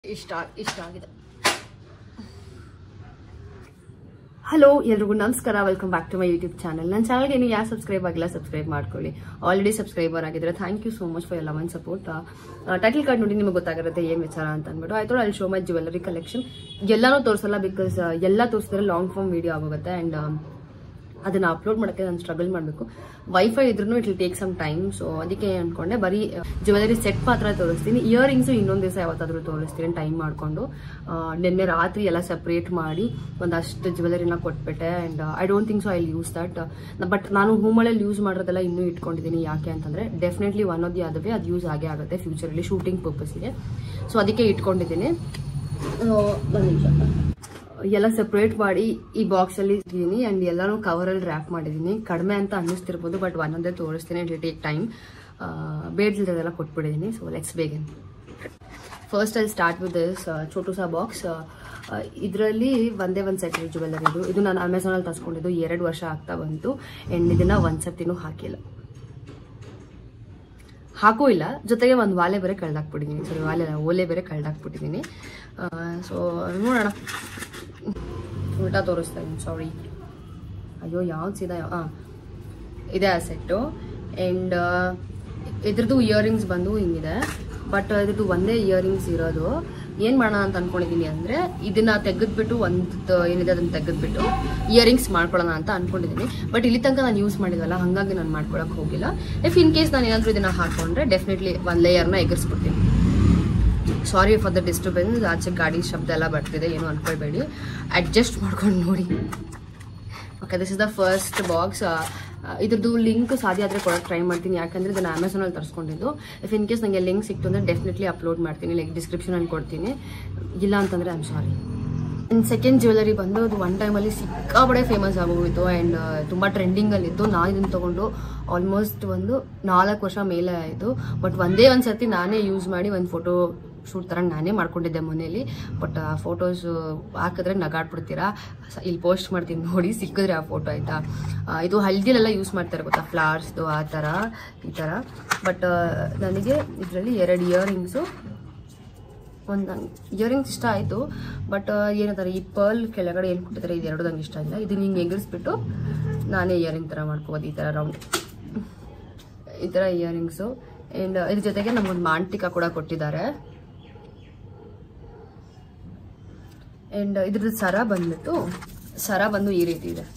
ಇಷ್ಟ ಇಷ್ಟ ಆಗಿದೆ ಹಲೋ ಎಲ್ರಿಗೂ ನಮಸ್ಕಾರ welcome back to my YouTube channel ನನ್ನ ಚಾನಲ್ಗೆ ನೀವು ಯಾರು ಸಬ್ಸ್ಕ್ರೈಬ್ ಆಗಿಲ್ಲ ಸಬ್ಸ್ಕ್ರೈಬ್ ಮಾಡ್ಕೊಳ್ಳಿ ಆಲ್ರೆಡಿ ಸಬ್ಸ್ಕ್ರೈಬರ್ ಆಗಿದ್ರೆ thank you so much for ಎಲ್ಲ ಒನ್ ಸಪೋರ್ಟ್ ಟೈಟಲ್ ಕಾರ್ಡ್ ನೋಡಿ ನಿಮಗೆ ಗೊತ್ತಾಗಿರುತ್ತೆ ಏನು ವಿಚಾರ ಅಂತ ಅಂದ್ಬಿಟ್ಟು ಆಯ್ತು ಅಲ್ಲಿ ಶೋ ಮೈ ಜ್ಯುವೆಲರಿ ಕಲೆಕ್ಷನ್ ಎಲ್ಲನೂ ತೋರಿಸಲ್ಲ ಬಿಕಾಸ್ ಎಲ್ಲ ತೋರಿಸಿದ್ರೆ ಲಾಂಗ್ ಫಾರ್ಮ್ ವಿಡಿಯೋ ಆಗೋಗುತ್ತೆ ಆ್ಯಂಡ್ ಅದನ್ನ ಅಪ್ಲೋಡ್ ಮಾಡೋಕ್ಕೆ ನಾನು ಸ್ಟ್ರಗಲ್ ಮಾಡಬೇಕು ವೈಫೈ ಇದ್ರೂ it will take some time so ಅದಕ್ಕೆ ಅನ್ಕೊಂಡೆ ಬರೀ ಜ್ಯುವೆಲರಿ ಸೆಟ್ ಮಾತ್ರ ತೋರಿಸ್ತೀನಿ ಇಯರಿಂಗ್ಸು ಇನ್ನೊಂದು ದಿವಸ ಯಾವತ್ತಾದ್ರೂ ತೋರಿಸ್ತೀನಿ ಟೈಮ್ ಮಾಡಿಕೊಂಡು ನಿನ್ನೆ ರಾತ್ರಿ ಎಲ್ಲ ಸಪ್ರೇಟ್ ಮಾಡಿ ಒಂದಷ್ಟು ಜ್ಯುವೆಲರಿನ ಕೊಟ್ಬಿಟ್ಟೆ and I don't think so I use that but ನಾನು ಹೂಮಳಲ್ಲಿ ಯೂಸ್ ಮಾಡೋದೆಲ್ಲ ಇನ್ನೂ ಇಟ್ಕೊಂಡಿದ್ದೀನಿ ಯಾಕೆ ಅಂತಂದರೆ ಡೆಫಿನೆಟ್ಲಿ ಒನ್ ಆಫ್ ದಿ ಅದವೇ ಅದು ಯೂಸ್ ಆಗೇ ಆಗುತ್ತೆ ಫ್ಯೂಚರಲ್ಲಿ ಶೂಟಿಂಗ್ ಪರ್ಪಸ್ಗೆ ಸೊ ಅದಕ್ಕೆ ಇಟ್ಕೊಂಡಿದ್ದೀನಿ ಒಂದು ನಿಮಿಷ ಎಲ್ಲ ಸಪ್ರೇಟ್ ಮಾಡಿ ಈ ಬಾಕ್ಸ್ ಅಲ್ಲಿ ಇದ್ದೀನಿ ಅಂಡ್ ಎಲ್ಲಾನು ಕವರ್ ಅಲ್ಲಿ ರ್ಯಾಪ್ ಮಾಡಿದ್ದೀನಿ ಕಡಿಮೆ ಅಂತ ಅನ್ನಿಸ್ತಿರ್ಬೋದು ಬಟ್ ಒಂದೊಂದೇ ತೋರಿಸ್ತೀನಿ ಇಟ್ ಟೇಕ್ ಟೈಮ್ ಬೇಡ್ದಿದ್ದೆಲ್ಲ ಕೊಟ್ಬಿಟ್ಟಿದ್ದೀನಿ ಸೊ ಲೆಟ್ಸ್ ಬೇಗನ್ ಫಸ್ಟ್ ಅಲ್ಲಿ ಸ್ಟಾರ್ಟ್ ವಿತ್ ದಿಸ್ ಚೋಟು ಸಾ ಬಾಕ್ಸ್ ಇದರಲ್ಲಿ ಒಂದೇ ಒಂದು ಸೆಟ್ ಜ್ಯುವೆಲ್ಲರಿ ಇದು ಇದು ನಾನು ಅಮೆಝಾನಲ್ಲಿ ತರಿಸ್ಕೊಂಡಿದ್ದು ಎರಡು ವರ್ಷ ಆಗ್ತಾ ಬಂತು ಆ್ಯಂಡ್ ಇದನ್ನ ಒಂದು ಸರ್ತಿನೂ ಹಾಕಿಲ್ಲ ಹಾಕೂ ಇಲ್ಲ ಜೊತೆಗೆ ಒಂದು ವಾಲೆ ಬೇರೆ ಕಳ್ದಾಕ್ಬಿಟ್ಟಿದ್ದೀನಿ ಸಾರಿ ವಾಲೆ ಅಲ್ಲ, ಓಲೆ ಬೇರೆ ಕಳ್ದಾಕ್ಬಿಟ್ಟಿದ್ದೀನಿ ಸೊ ನೋಡೋಣ ಉಲ್ಟಾ ತೋರಿಸ್ತಾ ಇದ್ದೀನಿ ಸಾರಿ ಅಯ್ಯೋ ಯಾವ್ದು ಸೀದಾ ಹಾಂ ಇದೆ ಆ ಸೆಟ್ಟು ಆ್ಯಂಡ್ ಇದ್ರದ್ದು ಇಯರಿಂಗ್ಸ್ ಬಂದು ಹಿಂಗಿದೆ ಬಟ್ ಇದ್ರದ್ದು ಒಂದೇ ಇಯರಿಂಗ್ಸ್ ಇರೋದು ಏನು ಮಾಡೋಣ ಅಂತ ಅನ್ಕೊಂಡಿದ್ದೀನಿ ಅಂದರೆ ಇದನ್ನ ತೆಗೆದ್ಬಿಟ್ಟು ಒಂದು ಏನಿದೆ ಅದನ್ನ ತೆಗೆದ್ಬಿಟ್ಟು ಇಯರಿಂಗ್ಸ್ ಮಾಡ್ಕೊಳ್ಳೋಣ ಅಂತ ಅನ್ಕೊಂಡಿದ್ದೀನಿ ಬಟ್ ಇಲ್ಲಿ ತನಕ ನಾನು ಯೂಸ್ ಮಾಡಿದ್ವಲ್ಲ ಹಾಗಾಗಿ ನಾನು ಮಾಡ್ಕೊಳಕ್ಕೆ ಹೋಗಿಲ್ಲ ಇಫ್ ಇನ್ ಕೇಸ್ ನಾನು ಏನಾದರೂ ಇದನ್ನ ಹಾಕೊಂಡ್ರೆ ಡೆಫಿನೆಟ್ಲಿ ಒಂದು ಲೇಯರ್ನ ಎಗರಿಸ್ಬಿಡ್ತೀನಿ ಸಾರಿ ಫಾರ್ ದ ಡಿಸ್ಟರ್ಬೆನ್ಸ್ ಆಚೆ ಗಾಡಿ ಶಬ್ದ ಎಲ್ಲ ಬರ್ತಿದೆ ಏನು ಅನ್ಕೊಳ್ಬೇಡಿ ಅಡ್ಜಸ್ಟ್ ಮಾಡ್ಕೊಂಡು ನೋಡಿ okay this is the first box ಇದ್ರದ್ದು ಲಿಂಕ್ ಸಾಧ್ಯ ಆದರೆ ಕೊಡೋಕೆ ಟ್ರೈ ಮಾಡ್ತೀನಿ ಯಾಕಂದರೆ ಇದನ್ನು ಅಮೆಝಾನಲ್ಲಿ ತರಿಸ್ಕೊಂಡಿದ್ದು ಇಫ್ ಇನ್ ಕೇಸ್ ನನಗೆ ಲಿಂಕ್ ಸಿಕ್ತು ಅಂದರೆ ಡೆಫಿನೆಟ್ಲಿ ಅಪ್ಲೋಡ್ ಮಾಡ್ತೀನಿ ಲೈಕ್ ಡಿಸ್ಕ್ರಿಪ್ಷನಲ್ಲಿ ಕೊಡ್ತೀನಿ ಇಲ್ಲ ಅಂತಂದರೆ ಐಮ್ ಸಾರಿ ಇನ್ನು ಸೆಕೆಂಡ್ ಜ್ಯುವೆಲರಿ ಬಂದು ಅದು ಒನ್ ಟೈಮಲ್ಲಿ ಸಿಕ್ಕಾಪಡೆ ಫೇಮಸ್ ಆಗೋಗಿತ್ತು ಆ್ಯಂಡ್ ತುಂಬ ಟ್ರೆಂಡಿಂಗಲ್ಲಿತ್ತು ನಾನು ಇದನ್ನು ತೊಗೊಂಡು ಆಲ್ಮೋಸ್ಟ್ ಒಂದು ನಾಲ್ಕು ವರ್ಷ ಮೇಲೆ ಆಯಿತು ಬಟ್ ಒಂದೇ ಒಂದು ಸರ್ತಿ ನಾನೇ ಯೂಸ್ ಮಾಡಿ ಒಂದು ಫೋಟೋ ಶೂಟ್ ಥರ ನಾನೇ ಮಾಡ್ಕೊಂಡಿದ್ದೆ ಮನೇಲಿ ಬಟ್ ಆ ಫೋಟೋಸ್ ಹಾಕಿದ್ರೆ ನಗಾಡ್ಬಿಡ್ತೀರಾ ಸ- ಇಲ್ಲಿ ಪೋಸ್ಟ್ ಮಾಡ್ತೀನಿ ನೋಡಿ ಸಿಕ್ಕಿದ್ರೆ ಆ ಫೋಟೋ ಆಯಿತಾ ಇದು ಹಲ್ದಿಲೆಲ್ಲ ಯೂಸ್ ಮಾಡ್ತಾರೆ ಗೊತ್ತಾ ಫ್ಲವರ್ಸ್ದು ಆ ಥರ ಈ ಥರ ಬಟ್ ನನಗೆ ಇದರಲ್ಲಿ ಎರಡು ಇಯರಿಂಗ್ಸು ಒಂದು ನಂಗೆ ಇಯರಿಂಗ್ಸ್ ಇಷ್ಟ ಆಯಿತು ಬಟ್ ಏನಂತಾರೆ ಈ ಪರ್ಲ್ ಕೆಳಗಡೆ ಏನು ಕೊಟ್ಟಿದ್ದಾರೆ ಇದು ಎರಡು ನಂಗೆ ಇಷ್ಟ ಇಲ್ಲ ಇದನ್ನ ಹಿಂಗೆ ಎಗರಿಸ್ಬಿಟ್ಟು ನಾನೇ ಇಯರಿಂಗ್ ಥರ ಮಾಡ್ಕೋಬೋದು ಈ ಥರ ರೌಂಡ್ ಈ ಥರ ಇಯರಿಂಗ್ಸು ಆ್ಯಂಡ್ ಇದ್ರ ಜೊತೆಗೆ ನಮಗೊಂದು ಮಾಂಟಿಕ ಕೂಡ ಕೊಟ್ಟಿದ್ದಾರೆ ಆ್ಯಂಡ್ ಇದ್ರದ್ದು ಸರ ಬಂದ್ಬಿಟ್ಟು ಸರ ಬಂದು ಈ ರೀತಿ ಇದೆ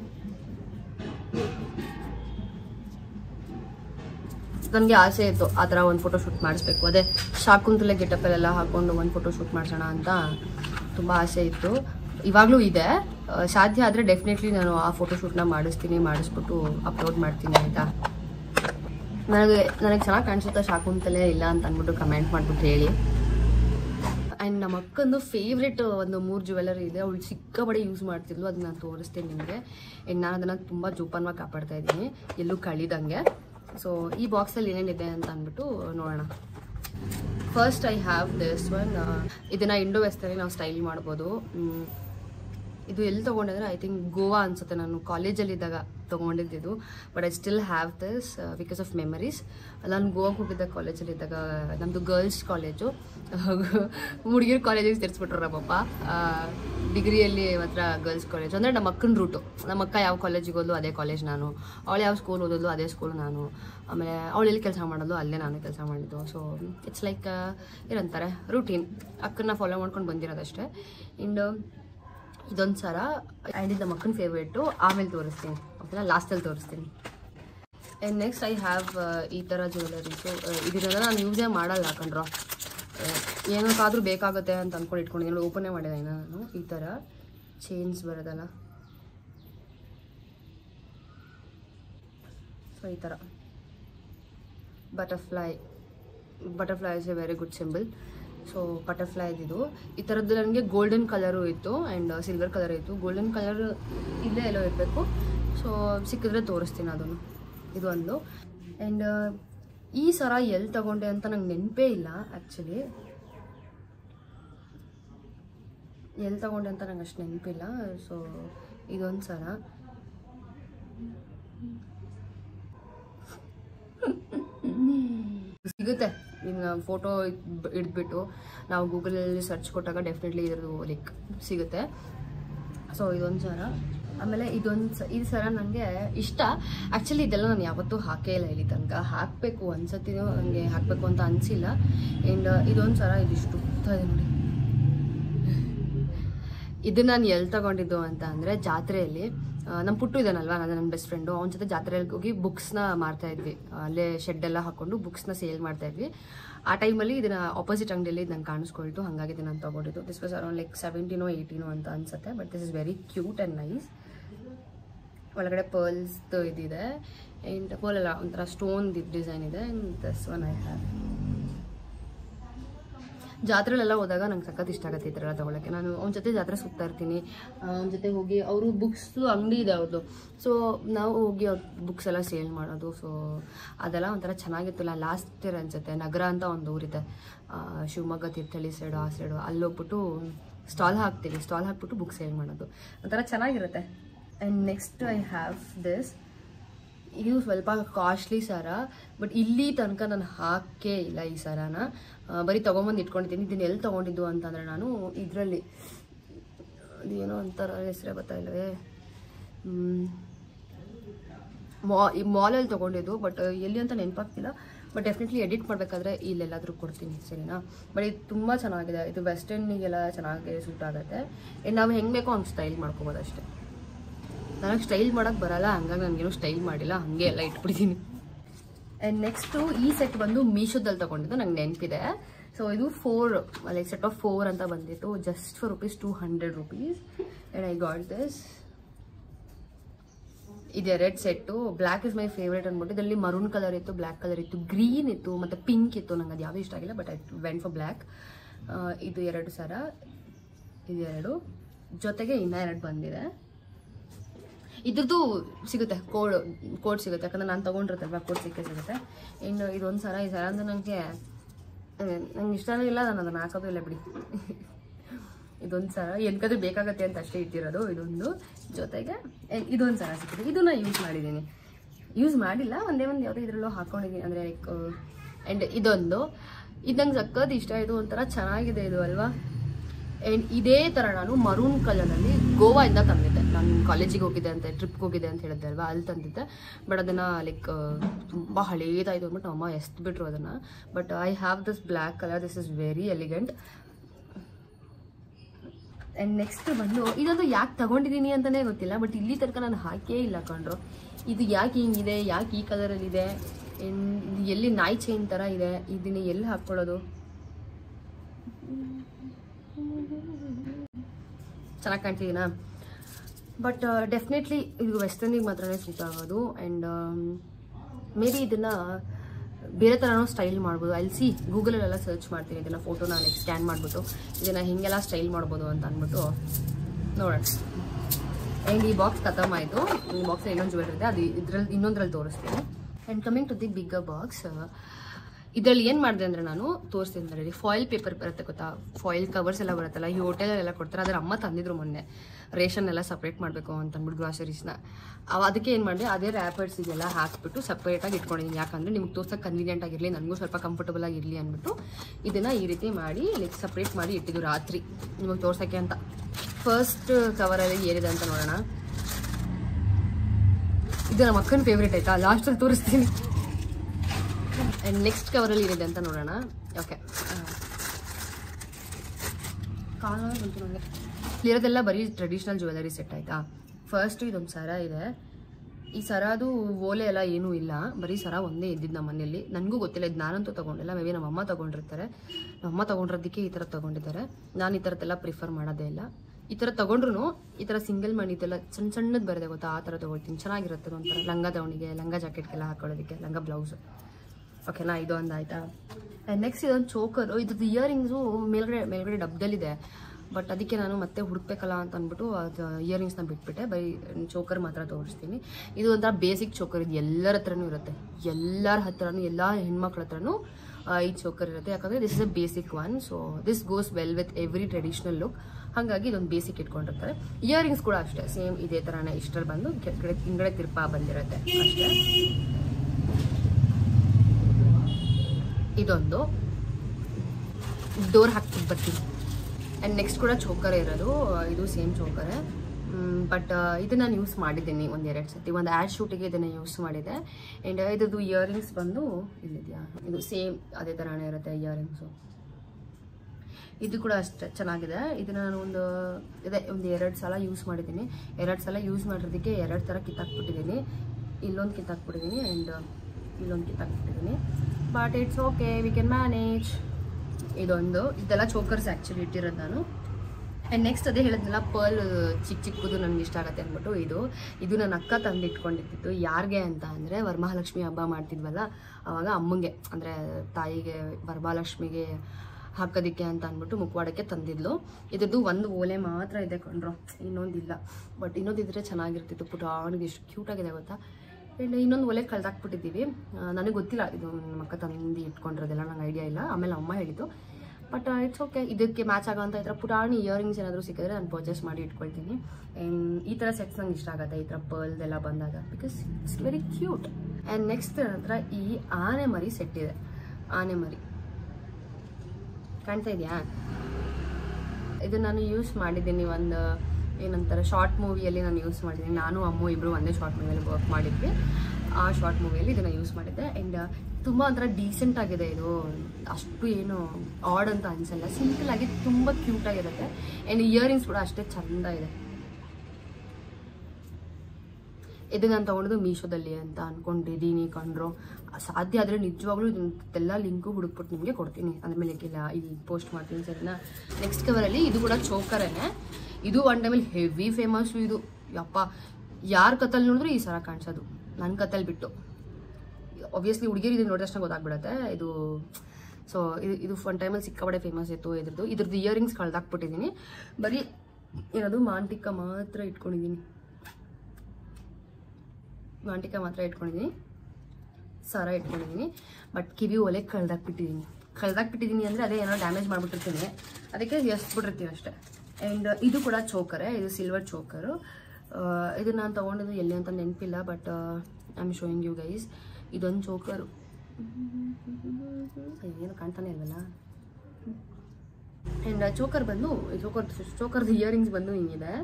ನನಗೆ ಆಸೆ ಇತ್ತು ಆ ಥರ ಒಂದು ಫೋಟೋ ಶೂಟ್ ಮಾಡಿಸ್ಬೇಕು ಅದೇ ಶಾಕುಂತಲೆ ಗೆಟಪಲ್ಲೆಲ್ಲ ಹಾಕೊಂಡು ಒಂದು ಫೋಟೋ ಶೂಟ್ ಮಾಡಿಸೋಣ ಅಂತ ತುಂಬ ಆಸೆ ಇತ್ತು ಇವಾಗಲೂ ಇದೆ ಆ, ಸಾಧ್ಯ ಆದರೆ ಡೆಫಿನೆಟ್ಲಿ ನಾನು ಆ ಫೋಟೋ ಶೂಟ್ನ ಮಾಡಿಸ್ತೀನಿ ಮಾಡಿಸ್ಬಿಟ್ಟು ಅಪ್ಲೋಡ್ ಮಾಡ್ತೀನಿ ಆಯಿತಾ ನನಗೆ ನನಗೆ ಚೆನ್ನಾಗಿ ಕಾಣಿಸುತ್ತಾ ಶಾಕುಂತಲೆ ಇಲ್ಲ ಅಂತ ಅಂದ್ಬಿಟ್ಟು ಕಮೆಂಟ್ ಮಾಡಿಬಿಟ್ಟು ಹೇಳಿ ಆ್ಯಂಡ್ ನಮ್ಮ ಅಕ್ಕಂದು ಫೇವ್ರೆಟ್ ಒಂದು ಮೂರು ಜ್ಯುವೆಲರಿ ಇದೆ ಅವಳು ಸಿಕ್ಕಾಪಡೆ ಯೂಸ್ ಮಾಡ್ತಿದ್ಲು ಅದನ್ನ ನಾನು ತೋರಿಸ್ತೀನಿ ನಿಮಗೆ ಆ್ಯಂಡ್ ನಾನು ಅದನ್ನು ತುಂಬ ಜೋಪಾನವಾಗಿ ಕಾಪಾಡ್ತಾ ಇದ್ದೀನಿ ಎಲ್ಲೂ ಕಳಿದಂಗೆ ಸೊ ಈ ಬಾಕ್ಸಲ್ಲಿ ಏನೇನಿದೆ ಅಂತ ಅಂದ್ಬಿಟ್ಟು ನೋಡೋಣ first I have this one ಇದನ್ನು ಇಂಡೋ ವೆಸ್ಟಲ್ಲಿ ನಾವು ಸ್ಟೈಲ್ ಮಾಡ್ಬೋದು ಮ್, ಇದು ಎಲ್ಲಿ ತೊಗೊಂಡಿದ್ರೆ ಐ ಥಿಂಕ್ ಗೋವಾ ಅನ್ಸುತ್ತೆ ನಾನು ಕಾಲೇಜಲ್ಲಿದ್ದಾಗ ತೊಗೊಂಡಿದ್ದು but I still have this because of memories ನಾನು ಗೋವಾಗೆ ಹೋಗಿದ್ದ ಕಾಲೇಜಲ್ಲಿದ್ದಾಗ ನಮ್ಮದು ಗರ್ಲ್ಸ್ ಕಾಲೇಜು ಹುಡುಗಿರ್ ಕಾಲೇಜಿಗೆ ಸೇರಿಸ್ಬಿಟ್ರು ನಮ್ಮಪ್ಪ ಡಿಗ್ರಿಯಲ್ಲಿ ಮಾತ್ರ ಗರ್ಲ್ಸ್ ಕಾಲೇಜ್ ಅಂದರೆ ನಮ್ಮ ಅಕ್ಕನ ರೂಟು ನಮ್ಮ ಅಕ್ಕ ಯಾವ ಕಾಲೇಜಿಗೆ ಹೋದ್ಲು ಅದೇ ಕಾಲೇಜ್ ನಾನು ಅವಳು ಯಾವ ಸ್ಕೂಲ್ ಓದೋದು ಅದೇ ಸ್ಕೂಲ್ ನಾನು ಆಮೇಲೆ ಅವಳು ಎಲ್ಲಿ ಕೆಲಸ ಮಾಡೋದು ಅಲ್ಲೇ ನಾನು ಕೆಲಸ ಮಾಡಿದ್ದು ಸೊ ಇಟ್ಸ್ ಲೈಕ್ ಏನಂತಾರೆ ರೂಟೀನ್ ಅಕ್ಕನ್ನ ಫಾಲೋ ಮಾಡ್ಕೊಂಡು ಬಂದಿರೋದಷ್ಟೇ ಇಂಡ್ ಇದೊಂದು ಸರ ಆ್ಯಂಡ್ ಇದು ನಮ್ಮ ಅಕ್ಕನ ಫೇವ್ರೇಟು ಆಮೇಲೆ ತೋರಿಸ್ತೀನಿ ಓಕೆನಾ ಲಾಸ್ಟಲ್ಲಿ ತೋರಿಸ್ತೀನಿ ಆ್ಯಂಡ್ ನೆಕ್ಸ್ಟ್ ಐ ಹ್ಯಾವ್ ಈ ಥರ ಜ್ಯುವೆಲರೀಸು ಇದನ್ನೆಲ್ಲ ನಾನು ಯೂಸೇ ಮಾಡಲ್ಲ ಕಣ್ರೋ ಏನಕ್ಕಾದ್ರೂ ಬೇಕಾಗುತ್ತೆ ಅಂತ ಅಂದ್ಕೊಂಡು ಇಟ್ಕೊಂಡಿದ್ದೀನಿ ಓಪನೇ ಮಾಡಿದೆ ಇನ್ನು ನಾನು ಈ ಥರ ಚೇಂಜ್ ಬರೋದಲ್ಲ ಸೊ ಈ ಥರ butterfly butterfly is a very good symbol so butterfly ಇದು ಈ ಥರದ್ದು ನನಗೆ ಗೋಲ್ಡನ್ ಕಲರು ಇತ್ತು ಆ್ಯಂಡ್ ಸಿಲ್ವರ್ ಕಲರ್ ಇತ್ತು ಗೋಲ್ಡನ್ ಕಲರ್ ಇಲ್ಲೇ ಎಲ್ಲೋ ಇರಬೇಕು ಸೊ ಸಿಕ್ಕಿದ್ರೆ ತೋರಿಸ್ತೀನಿ ಅದನ್ನು ಇದು ಒಂದು ಆ್ಯಂಡ್ ಈ ಸರ ಎಲ್ಲಿ ತಗೊಂಡೆ ಅಂತ ನಂಗೆ ನೆನಪೇ ಇಲ್ಲ ಆ್ಯಕ್ಚುಲಿ ಎಲ್ಲಿ ತಗೊಂಡೆ ಅಂತ ನಂಗೆ ಅಷ್ಟು ನೆನಪಿಲ್ಲ ಸೊ ಇದೊಂದು ಸರ ಸಿಗುತ್ತೆ ಇನ್ನು ಫೋಟೋ ಹಿಡಿದ್ಬಿಟ್ಟು ನಾವು ಗೂಗಲಲ್ಲಿ ಸರ್ಚ್ ಕೊಟ್ಟಾಗ ಡೆಫಿನೆಟ್ಲಿ ಇದ್ರದ್ದು ಲೈಕ್ ಸಿಗುತ್ತೆ ಸೊ ಇದೊಂದು ಸರ ಆಮೇಲೆ ಇದೊಂದು ಸ ಈ ಸರ ನನಗೆ ಇಷ್ಟ ಆ್ಯಕ್ಚುಲಿ ಇದೆಲ್ಲ ನಾನು ಯಾವತ್ತೂ ಹಾಕೇ ಇಲ್ಲ ಇಲ್ಲಿ ತನಕ ಹಾಕಬೇಕು ಅನ್ಸತ್ತಿನೂ ನನಗೆ ಹಾಕಬೇಕು ಅಂತ ಅನಿಸಿಲ್ಲ ಆ್ಯಂಡ್ ಇದೊಂದು ಸರ ಇದಿಷ್ಟು ಉದ್ದ ಇದೆ ನೋಡಿ ಇದು ನಾನು ಎಲ್ಲಿ ತಗೊಂಡಿದ್ದು ಅಂತ ಅಂದರೆ ಜಾತ್ರೆಯಲ್ಲಿ ಆ, ನಮ್ಮ ಪುಟ್ಟು ಇದ್ದಾನಲ್ವಾ ನಾನು ನನ್ನ ಬೆಸ್ಟ್ ಫ್ರೆಂಡು ಅವನ ಜೊತೆ ಜಾತ್ರೆಯಲ್ಲಿ ಹೋಗಿ ಬುಕ್ಸ್ನ ಮಾರ್ತಾ ಇದ್ವಿ ಅಲ್ಲೇ ಶೆಡ್ ಎಲ್ಲ ಹಾಕೊಂಡು ಬುಕ್ಸ್ನ ಸೇಲ್ ಮಾಡ್ತಾ ಇದ್ವಿ ಆ ಟೈಮಲ್ಲಿ ಇದನ್ನ ಆಪೋಸಿಟ್ ಅಂಗಡಿಯಲ್ಲಿ ನಂಗೆ ಕಾಣಿಸ್ಕೊಳ್ತು ಹಾಗಾಗಿ ಇದನ್ನ ನಾನು ತಗೊಂಡಿದ್ದು ದಿಸ್ ವಾಸ್ ಅರೌಂಡ್ ಲೈಕ್ ಸೆವೆಂಟೀನೋ ಏಯ್ಟೀನೋ ಅಂತ ಅನ್ಸುತ್ತೆ but this is very cute and nice ಒಳಗಡೆ ಪರ್ಲ್ಸ್ ಇದಿದೆ ಆ್ಯಂಡ್ ಪರ್ಲ್ ಅಲ್ಲ ಒಂಥರ ಸ್ಟೋನ್ ಡಿಸೈನ್ ಇದೆ and this one I have ಜಾತ್ರೆಲೆಲ್ಲ ಹೋದಾಗ ನಂಗೆ ಸಖತ್ ಇಷ್ಟ ಆಗುತ್ತೆ ಈ ಥರ ಎಲ್ಲ ತೊಗೊಳಕ್ಕೆ ನಾನು ಅವ್ನ ಜೊತೆ ಜಾತ್ರೆ ಸುತ್ತಾ ಇರ್ತೀನಿ ಅವನ ಜೊತೆ ಹೋಗಿ ಅವರು ಬುಕ್ಸ್ದು ಅಂಗಡಿ ಇದೆ ಅವ್ರದ್ದು ಸೊ ನಾವು ಹೋಗಿ ಅವ್ರ ಬುಕ್ಸ್ ಎಲ್ಲ ಸೇಲ್ ಮಾಡೋದು ಸೊ ಅದೆಲ್ಲ ಒಂಥರ ಚೆನ್ನಾಗಿತ್ತಲ್ಲ ಲಾಸ್ಟ್ ಇಯರ್ ಅನ್ಸುತ್ತೆ ನಗರ ಅಂತ ಒಂದು ಊರಿದೆ ಆ, ಶಿವಮೊಗ್ಗ ತೀರ್ಥಹಳ್ಳಿ ಸೈಡು ಆ ಸೈಡು ಅಲ್ಲಿ ಹೋಗ್ಬಿಟ್ಟು ಸ್ಟಾಲ್ ಹಾಕ್ತೀವಿ ಸ್ಟಾಲ್ ಹಾಕ್ಬಿಟ್ಟು ಬುಕ್ ಸೇಲ್ ಮಾಡೋದು ಒಂಥರ ಚೆನ್ನಾಗಿರುತ್ತೆ and next I have this ಇದು ಸ್ವಲ್ಪ ಕಾಸ್ಟ್ಲಿ ಸರ ಬಟ್ ಇಲ್ಲಿ ತನಕ ನಾನು ಹಾಕೇ ಇಲ್ಲ ಈ ಸರನ ಆ, ಬರೀ ತೊಗೊಂಬಂದು ಇಟ್ಕೊಂಡಿದ್ದೀನಿ ಇದನ್ನ ಎಲ್ಲಿ ತೊಗೊಂಡಿದ್ದು ಅಂತಂದರೆ ನಾನು ಇದರಲ್ಲಿ ಅದೇನೋ ಒಂಥರ ಹೆಸರೇ ಬರ್ತಾ ಇಲ್ಲವೇ ಮ್, ಮಾ ಈ ಮಾಲಲ್ಲಿ ತೊಗೊಂಡಿದ್ದು ಬಟ್ ಎಲ್ಲಿ ಅಂತ ನೆನಪಾಗ್ತಿಲ್ಲ ಬಟ್ ಡೆಫಿನೆಟ್ಲಿ ಎಡಿಟ್ ಮಾಡಬೇಕಾದ್ರೆ ಇಲ್ಲೆಲ್ಲಾದರೂ ಕೊಡ್ತೀನಿ ಸರಿನಾ ಬಟ್ ಇದು ತುಂಬ ಚೆನ್ನಾಗಿದೆ ಇದು ವೆಸ್ಟರ್ನಿಗೆಲ್ಲ ಚೆನ್ನಾಗಿ ಸೂಟ್ ಆಗುತ್ತೆ ಆ್ಯಂಡ್ ನಾವು ಹೆಂಗೆ ಬೇಕೋ ಹಂಗೆ ಸ್ಟೈಲ್ ಮಾಡ್ಕೋಬೋದು ಅಷ್ಟೇ ನನಗೆ ಸ್ಟೈಲ್ ಮಾಡೋಕ್ಕೆ ಬರಲ್ಲ ಹಂಗಾಗಿ ನನಗೇನು ಸ್ಟೈಲ್ ಮಾಡಿಲ್ಲ ಹಾಗೆ ಎಲ್ಲ ಇಟ್ಬಿಟ್ಟಿದ್ದೀನಿ ಆ್ಯಂಡ್ ನೆಕ್ಸ್ಟು ಈ ಸೆಟ್ ಬಂದು ಮೀಶೋದಲ್ಲಿ ತೊಗೊಂಡಿದ್ದು ನಂಗೆ ನೆನಪಿದೆ ಸೊ ಇದು four like set of four ಅಂತ ಬಂದಿತ್ತು just for rupees two hundred rupees and I got this ಇದೆ red set black is my favourite ಅಂದ್ಬಿಟ್ಟು ಇದರಲ್ಲಿ ಮರೂನ್ ಕಲರ್ ಇತ್ತು ಬ್ಲ್ಯಾಕ್ ಕಲರ್ ಇತ್ತು ಗ್ರೀನ್ ಇತ್ತು ಮತ್ತು ಪಿಂಕ್ ಇತ್ತು ನಂಗೆ ಅದು ಯಾವುದೂ ಇಷ್ಟ ಆಗಿಲ್ಲ but I went for black ಇದು ಎರಡು ಸರ ಇದು ಎರಡು ಜೊತೆಗೆ ಇನ್ನೂ ಎರಡು ಬಂದಿದೆ ಇದ್ರದ್ದು ಸಿಗುತ್ತೆ ಕೋಡ್ ಕೋಡ್ ಸಿಗುತ್ತೆ ಯಾಕಂದ್ರೆ ನಾನು ತೊಗೊಂಡಿರ್ತಲ್ವ ಕೋಡ್ ಸಿಕ್ಕೇ ಸಿಗುತ್ತೆ ಇನ್ನು ಇದೊಂದು ಸರ ಈ ಸರ ಅಂದ್ರೆ ನನಗೆ ನಂಗೆ ಇಷ್ಟನೂ ಇಲ್ಲ ನಾನು ಅದನ್ನು ಹಾಕೋದು ಇಲ್ಲ ಬಿಡಿ ಇದೊಂದು ಸರ ಎಂತದ್ದು ಬೇಕಾಗತ್ತೆ ಅಂತ ಅಷ್ಟೇ ಇಟ್ಟಿರೋದು ಇದೊಂದು ಜೊತೆಗೆ ಎ- ಇದೊಂದು ಸರ ಸಿಕ್ಕಿದೆ ಇದನ್ನ ಯೂಸ್ ಮಾಡಿದ್ದೀನಿ ಯೂಸ್ ಮಾಡಿಲ್ಲ ಒಂದೇ ಒಂದು ಯಾವುದೋ ಇದರಲ್ಲೂ ಹಾಕೊಂಡಿದ್ದೀನಿ ಅಂದರೆ ಲೈಕ್ ಆ್ಯಂಡ್ ಇದೊಂದು ಇದು ನಂಗೆ ಸಕ್ಕತ್ ಇಷ್ಟ ಆಯಿತು ಒಂಥರ ಚೆನ್ನಾಗಿದೆ ಇದು ಅಲ್ವಾ ಆ್ಯಂಡ್ ಇದೇ ಥರ ನಾನು ಮರೂನ್ ಕಲರಲ್ಲಿ ಗೋವಾಯಿಂದ ತಂದಿದ್ದೆ ನಾನು ಕಾಲೇಜಿಗೆ ಹೋಗಿದ್ದೆ ಅಂತ ಟ್ರಿಪ್ಗೆ ಹೋಗಿದ್ದೆ ಅಂತ ಹೇಳಿದ್ದೆ ಅಲ್ವಾ ಅಲ್ಲಿ ತಂದಿದ್ದೆ ಬಟ್ ಅದನ್ನು ಲೈಕ್ ತುಂಬ ಹಳೇದಾಯ್ತು ಅಂದ್ಬಿಟ್ಟು ಅಮ್ಮ ಎಸ್ದು ಬಿಟ್ರು ಅದನ್ನು but I have this black colour this is very elegant and next ಬಂದು ಇದೊಂದು ಯಾಕೆ ತಗೊಂಡಿದ್ದೀನಿ ಅಂತಲೇ ಗೊತ್ತಿಲ್ಲ ಬಟ್ ಇಲ್ಲಿ ತನಕ ನಾನು ಹಾಕೇ ಇಲ್ಲ ಕಂಡ್ರು ಇದು ಯಾಕೆ ಹಿಂಗಿದೆ ಯಾಕೆ ಈ ಕಲರಲ್ಲಿದೆ ಎಲ್ಲಿ ನಾಯಿ ಚೈನ್ ಥರ ಇದೆ ಇದನ್ನ ಎಲ್ಲಿ ಹಾಕ್ಕೊಳ್ಳೋದು ಚೆನ್ನಾಗಿ ಕಾಣ್ತಿದ್ದೀನಾ ಬಟ್ ಡೆಫಿನೆಟ್ಲಿ ಇದು ವೆಸ್ಟರ್ನಿಗೆ ಮಾತ್ರನೇ ಸೂಟ್ ಆಗೋದು ಆ್ಯಂಡ್ ಮೇ ಬಿ ಇದನ್ನು ಬೇರೆ ಥರನೂ ಸ್ಟೈಲ್ ಮಾಡ್ಬೋದು ಅಲ್ಲಿ ಸಿ ಗೂಗಲಲ್ಲೆಲ್ಲ ಸರ್ಚ್ ಮಾಡ್ತೀನಿ ಇದನ್ನು ಫೋಟೋನ ಲೈಕ್ ಸ್ಕ್ಯಾನ್ ಮಾಡಿಬಿಟ್ಟು ಇದನ್ನು ಹಿಂಗೆಲ್ಲ ಸ್ಟೈಲ್ ಮಾಡ್ಬೋದು ಅಂತ ಅಂದ್ಬಿಟ್ಟು ನೋಡೋಣ ಆ್ಯಂಡ್ ಈ ಬಾಕ್ಸ್ ಖತಮ್ ಆಯಿತು ಈ ಬಾಕ್ಸ್ ಇನ್ನೊಂದು ಜ್ಯುವೆಲ್ ಇದೆ ಅದು ಇದ್ರಲ್ಲಿ ಇನ್ನೊಂದ್ರಲ್ಲಿ ತೋರಿಸ್ತೀನಿ and coming to the bigger box ಇದರಲ್ಲಿ ಏನು ಮಾಡಿದೆ ಅಂದರೆ ನಾನು ತೋರಿಸ್ತೀನಿ ನೋಡಿ ಫಾಯಿಲ್ ಪೇಪರ್ ಬರುತ್ತೆ ಗೊತ್ತಾ ಫಾಯಿಲ್ ಕವರ್ಸ್ ಎಲ್ಲ ಬರುತ್ತಲ್ಲ ಈ ಹೋಟೆಲಲ್ಲೆಲ್ಲ ಕೊಡ್ತಾರೆ ಅದ್ರ ಅಮ್ಮ ತಂದಿದ್ರು ಮೊನ್ನೆ ರೇಷನ್ ಎಲ್ಲ ಸಪ್ರೇಟ್ ಮಾಡಬೇಕು ಅಂತ ಅಂದ್ಬಿಟ್ಟು ಗ್ರಾಸರೀಸ್ನ ಅವ ಅದಕ್ಕೆ ಏನು ಮಾಡಿದೆ ಅದೇ ರ್ಯಾಪರ್ಸ್ ಇದೆಲ್ಲ ಹಾಕ್ಬಿಟ್ಟು ಸಪ್ರೇಟಾಗಿ ಇಟ್ಕೊಂಡಿದ್ದೀನಿ ಯಾಕಂದರೆ ನಿಮ್ಗೆ ತೋರ್ಸೋಕೆ ಕನ್ವೀನಿಯೆಂಟ್ ಆಗಿರಲಿ ನನಗೂ ಸ್ವಲ್ಪ ಕಂಫರ್ಟಬಲ್ ಆಗಿರಲಿ ಅಂದ್ಬಿಟ್ಟು ಇದನ್ನು ಈ ರೀತಿ ಮಾಡಿ ಲೈಕ್ ಸಪ್ರೇಟ್ ಮಾಡಿ ಇಟ್ಟಿದ್ದು ರಾತ್ರಿ ನಿಮಗೆ ತೋರ್ಸೋಕ್ಕೆ ಅಂತ ಫಸ್ಟ್ ಕವರಲ್ಲಿ ಏನಿದೆ ಅಂತ ನೋಡೋಣ ಇದು ನಮ್ಮ ಅಕ್ಕನ ಫೇವ್ರೇಟ್ ಆಯ್ತಾ ಲಾಸ್ಟಲ್ಲಿ ತೋರಿಸ್ತೀನಿ ಆ್ಯಂಡ್ ನೆಕ್ಸ್ಟ್ ಕವರಲ್ಲಿ ಏನಿದೆ ಅಂತ ನೋಡೋಣ ಓಕೆ ಕಾಲ ಬಂತು ನನಗೆ ಇರೋದೆಲ್ಲ ಬರೀ ಟ್ರೆಡಿಷ್ನಲ್ ಜ್ಯುವೆಲರಿ ಸೆಟ್ ಆಯ್ತಾ ಫಸ್ಟ್ ಇದೊಂದು ಸರ ಇದೆ ಈ ಸರದು ಓಲೆ ಎಲ್ಲ ಏನೂ ಇಲ್ಲ ಬರೀ ಸರ ಒಂದೇ ಇದ್ದಿದ್ದು ನಮ್ಮ ಮನೇಲಿ ನನಗೂ ಗೊತ್ತಿಲ್ಲ ಇದು ನಾನಂತೂ ತೊಗೊಂಡಿಲ್ಲ ಮೇ ಬಿ ನಮ್ಮ ಅಮ್ಮ ತೊಗೊಂಡಿರ್ತಾರೆ ನಮ್ಮ ಅಮ್ಮ ತೊಗೊಂಡಿರೋದಕ್ಕೆ ಈ ಥರ ತೊಗೊಂಡಿದ್ದಾರೆ ನಾನು ಈ ಥರದ್ದೆಲ್ಲ ಪ್ರಿಫರ್ ಮಾಡೋದೇ ಇಲ್ಲ ಈ ಥರ ತೊಗೊಂಡ್ರು ಈ ಥರ ಸಿಂಗಲ್ ಮಾಡಿದ್ದೆಲ್ಲ ಸಣ್ಣ ಸಣ್ಣದು ಬರದೆ ಗೊತ್ತಾ ಆ ಥರ ತೊಗೊಳ್ತೀನಿ ಚೆನ್ನಾಗಿರುತ್ತೆ ಅದು ಒಂಥರ ಲಂಗ ದಾವಣಿಗೆ ಲಂಗ ಜಾಕೆಟ್ಗೆಲ್ಲ ಹಾಕೊಳ್ಳೋದಕ್ಕೆ ಲಂಗ ಬ್ಲೌಸು ಓಕೆನಾ ಇದು ಒಂದು ಆಯ್ತಾ ನೆಕ್ಸ್ಟ್ ಇದೊಂದು ಚೋಕರು ಇದ್ರದ್ದು ಇಯರಿಂಗ್ಸು ಮೇಲ್ಗಡೆ ಮೇಲ್ಗಡೆ ಡಬ್ದಲ್ಲಿದೆ ಬಟ್ ಅದಕ್ಕೆ ನಾನು ಮತ್ತೆ ಹುಡುಕ್ಬೇಕಲ್ಲ ಅಂತ ಅಂದ್ಬಿಟ್ಟು ಅದು ಇಯರಿಂಗ್ಸ್ನ ಬಿಟ್ಬಿಟ್ಟೆ ಬೈ ಚೋಕರ್ ಮಾತ್ರ ತೋರಿಸ್ತೀನಿ ಇದು ಒಂಥರ ಬೇಸಿಕ್ ಚೋಕರ್ ಇದು ಎಲ್ಲರ ಹತ್ರನೂ ಇರುತ್ತೆ ಎಲ್ಲರ ಹತ್ರನೂ ಎಲ್ಲ ಹೆಣ್ಮಕ್ಳ ಹತ್ರನೂ ಆ, ಈ ಚೋಕರ್ ಇರುತ್ತೆ ಯಾಕಂದರೆ this is a basic one so this goes well with every traditional look ಹಾಗಾಗಿ ಇದೊಂದು ಬೇಸಿಕ್ ಇಟ್ಕೊಂಡಿರ್ತಾರೆ ಇಯರಿಂಗ್ಸ್ ಕೂಡ ಅಷ್ಟೇ ಸೇಮ್ ಇದೇ ಥರನೇ ಇಷ್ಟರಲ್ಲಿ ಬಂದು ಕೆಳಗಡೆ ಹಿಂಗಡೆ ತಿರ್ಪಾ ಬಂದಿರುತ್ತೆ ಅಷ್ಟೇ ಇದೊಂದು ಡೋರ್ ಹಾಕ್ಬಿಟ್ಟು ಬರ್ತೀನಿ ಆ್ಯಂಡ್ ನೆಕ್ಸ್ಟ್ ಕೂಡ ಚೋಕರೇ ಇರೋದು ಇದು ಸೇಮ್ ಚೋಕರೇ ಬಟ್ ಇದು ನಾನು ಯೂಸ್ ಮಾಡಿದ್ದೀನಿ ಒಂದು ಎರಡು ಸತಿ ಒಂದು ಆ್ಯಡ್ ಶೂಟಿಗೆ ಇದನ್ನು ಯೂಸ್ ಮಾಡಿದೆ ಆ್ಯಂಡ್ ಇದ್ರದ್ದು ಇಯರಿಂಗ್ಸ್ ಬಂದು ಇಲ್ಲಿದೆಯಾ ಇದು ಸೇಮ್ ಅದೇ ಥರನೇ ಇರುತ್ತೆ ಇಯರಿಂಗ್ಸು ಇದು ಕೂಡ ಅಷ್ಟೇ ಚೆನ್ನಾಗಿದೆ ಇದನ್ನ ನಾನು ಒಂದು ಇದೆ ಒಂದು ಎರಡು ಸಲ ಯೂಸ್ ಮಾಡಿದ್ದೀನಿ ಎರಡು ಸಲ ಯೂಸ್ ಮಾಡಿರೋದಕ್ಕೆ ಎರಡು ಥರ ಕಿತ್ತಾಕ್ಬಿಟ್ಟಿದ್ದೀನಿ ಇಲ್ಲೊಂದು ಕಿತ್ತಾಕ್ಬಿಟ್ಟಿದ್ದೀನಿ ಆ್ಯಂಡ್ ಇಲ್ಲೊಂದು ಕಿತ್ತಾಕ್ಬಿಟ್ಟಿದ್ದೀನಿ but it's okay we can manage ಇದೊಂದು ಇದೆಲ್ಲ ಚೋಕರ್ಸ್ ಆ್ಯಕ್ಚುಲಿ ಇಟ್ಟಿರೋದು ನಾನು ಆ್ಯಂಡ್ ನೆಕ್ಸ್ಟ್ ಅದೇ ಹೇಳಿದ್ನಲ್ಲ ಪರ್ಲ್ ಚಿಕ್ಕ ಚಿಕ್ಕದು ನನಗೆ ಇಷ್ಟ ಆಗುತ್ತೆ ಅಂದ್ಬಿಟ್ಟು ಇದು ಇದು ನನ್ನ ಅಕ್ಕ ತಂದು ಇಟ್ಕೊಂಡಿದ್ದು ಯಾರಿಗೆ ಅಂತ ಅಂದರೆ ವರಮಹಾಲಕ್ಷ್ಮಿ ಹಬ್ಬ ಮಾಡ್ತಿದ್ವಲ್ಲ ಆವಾಗ ಅಮ್ಮಂಗೆ ಅಂದರೆ ತಾಯಿಗೆ ವರಮಹಾಲಕ್ಷ್ಮಿಗೆ ಹಾಕೋದಕ್ಕೆ ಅಂತ ಅಂದ್ಬಿಟ್ಟು ಮುಖವಾಡಕ್ಕೆ ತಂದಿದ್ಲು ಇದ್ರದ್ದು ಒಂದು ಓಲೆ ಮಾತ್ರ ಇದೆ ಕಣ್ರು ಇನ್ನೊಂದಿಲ್ಲ ಬಟ್ ಇನ್ನೊಂದಿದ್ರೆ ಚೆನ್ನಾಗಿರ್ತಿತ್ತು ಪುಟಾಣಿಗೆ ಎಷ್ಟು ಕ್ಯೂಟಾಗಿದೆ ಗೊತ್ತಾ ಆ್ಯಂಡ್ ಇನ್ನೊಂದು ಒಲೆ ಕಳ್ದಾಕ್ಬಿಟ್ಟಿದ್ದೀವಿ ನನಗೆ ಗೊತ್ತಿಲ್ಲ ಇದು ನಮ್ಮ ಅಕ್ಕ ತಂದು ಇಟ್ಕೊಂಡಿರೋದೆಲ್ಲ ನಂಗೆ ಐಡಿಯಾ ಇಲ್ಲ ಆಮೇಲೆ ಅಮ್ಮ ಹೇಳಿದ್ದು ಬಟ್ ಇಟ್ಸ್ ಓಕೆ ಇದಕ್ಕೆ ಮ್ಯಾಚ್ ಆಗೋಂಥ ಈ ಥರ ಪುಟಾಣಿ ಇಯರಿಂಗ್ಸ್ ಏನಾದರೂ ಸಿಕ್ಕಿದ್ರೆ ನಾನು ಪರ್ಚೇಸ್ ಮಾಡಿ ಇಟ್ಕೊಳ್ತೀನಿ ಆ್ಯಂಡ್ ಈ ಥರ ಸೆಟ್ಸ್ ನಂಗೆ ಇಷ್ಟ ಆಗುತ್ತೆ ಈ ಥರ ಪರ್ಲ್ದೆಲ್ಲ ಬಂದಾಗ because it's very cute and next ಹತ್ರ ಈ ಆನೆ ಮರಿ ಸೆಟ್ ಇದೆ ಆನೆ ಮರಿ ಕಾಣ್ತಾ ಇದೆಯಾ ಇದು ನಾನು ಯೂಸ್ ಮಾಡಿದ್ದೀನಿ ಒಂದು ಏನಂತಾರೆ ಶಾರ್ಟ್ ಮೂವಿಯಲ್ಲಿ ನಾನು ಯೂಸ್ ಮಾಡಿದ್ದೀನಿ ನಾನು ಅಮ್ಮು ಇಬ್ಬರು ಒಂದೇ ಶಾರ್ಟ್ ಮೂವಿಯಲ್ಲಿ ವರ್ಕ್ ಮಾಡಿದ್ವಿ ಆ ಶಾರ್ಟ್ ಮೂವಿಯಲ್ಲಿ ಇದನ್ನು ಯೂಸ್ ಮಾಡಿದ್ದೆ ಆ್ಯಂಡ್ ತುಂಬ ಒಂಥರ ಡೀಸೆಂಟ್ ಆಗಿದೆ ಇದು ಅಷ್ಟು ಏನು ಆಡ್ ಅಂತ ಅನಿಸಲ್ಲ ಸಿಂಪಲ್ ಆಗಿ ತುಂಬ ಕ್ಯೂಟ್ ಆಗಿರುತ್ತೆ ಆ್ಯಂಡ್ ಇಯರಿಂಗ್ಸ್ ಕೂಡ ಅಷ್ಟೇ ಚಂದ ಇದೆ ಇದು ನಾನು ತೊಗೊಂಡಿದ್ದು ಮೀಶೋದಲ್ಲಿ ಅಂತ ಅನ್ಕೊಂಡಿದ್ದೀನಿ ಕಂಡ್ರು ಸಾಧ್ಯ ಆದರೆ ನಿಜವಾಗ್ಲೂ ಇದೆಲ್ಲ ಲಿಂಕು ಹುಡುಕ್ಬಿಟ್ಟು ನಿಮಗೆ ಕೊಡ್ತೀನಿ ಅದ್ರ ಮೇಲೆ ಇಲ್ಲ ಇಲ್ಲಿ ಪೋಸ್ಟ್ ಮಾಡ್ತೀನಿ ಸರಿನಾ ನೆಕ್ಸ್ಟ್ ಕವರಲ್ಲಿ ಇದು ಕೂಡ ಚೋಕರೇನೆ ಇದು ಒನ್ ಟೈಮಲ್ಲಿ ಹೆವಿ ಫೇಮಸ್ಸು ಇದು ಯಪ್ಪ ಯಾರ ಕತ್ತಲ್ಲಿ ನೋಡಿದ್ರು ಈ ಸರ ಕಾಣಿಸೋದು ನನ್ನ ಕತ್ತಲ್ಲಿ ಬಿಟ್ಟು ಒಬ್ವಿಯಸ್ಲಿ ಹುಡುಗಿರು ಇದು ನೋಡಿದ ತಕ್ಷಣ ಗೊತ್ತಾಗ್ಬಿಡುತ್ತೆ ಇದು ಸೊ ಇದು ಇದು ಒನ್ ಟೈಮಲ್ಲಿ ಸಿಕ್ಕಾಪಡೆ ಫೇಮಸ್ ಇತ್ತು ಇದ್ರದ್ದು ಇದ್ರದ್ದು ಇಯರಿಂಗ್ಸ್ ಕಳ್ದಾಕ್ಬಿಟ್ಟಿದ್ದೀನಿ ಬರೀ ಏನದು ಮಾಂಟಿಕ ಮಾತ್ರ ಇಟ್ಕೊಂಡಿದ್ದೀನಿ ಮಾಂಟಿಕ ಮಾತ್ರ ಇಟ್ಕೊಂಡಿದ್ದೀನಿ ಸರ ಇಟ್ಕೊಂಡಿದ್ದೀನಿ ಬಟ್ ಕಿವಿ ಒಲೆ ಕಳ್ದಾಕ್ಬಿಟ್ಟಿದ್ದೀನಿ ಕಳ್ದಾಕ್ಬಿಟ್ಟಿದ್ದೀನಿ ಅಂದರೆ ಅದೇ ಏನೋ ಡ್ಯಾಮೇಜ್ ಮಾಡಿಬಿಟ್ಟಿರ್ತೀನಿ ಅದಕ್ಕೆ ಎಸ್ಬಿಟ್ಟಿರ್ತೀನಿ ಅಷ್ಟೇ ಆ್ಯಂಡ್ ಇದು ಕೂಡ ಚೋಕರೇ ಇದು ಸಿಲ್ವರ್ ಚೋಕರು ಇದು ನಾನು ತೊಗೊಂಡಿದ್ದು ಎಲ್ಲಿ ಅಂತ ನೆನಪಿಲ್ಲ but I am showing you guys ಇದೊಂದು ಚೋಕರು ಏನು ಕಾಣ್ತಾನೆ ಇಲ್ವಲ್ಲ ಆ್ಯಂಡ್ ಚೋಕರ್ ಬಂದು ಚೋಕರ್ ಚೋಕರ್ದು ಇಯರಿಂಗ್ಸ್ ಬಂದು ಹಿಂಗಿದೆ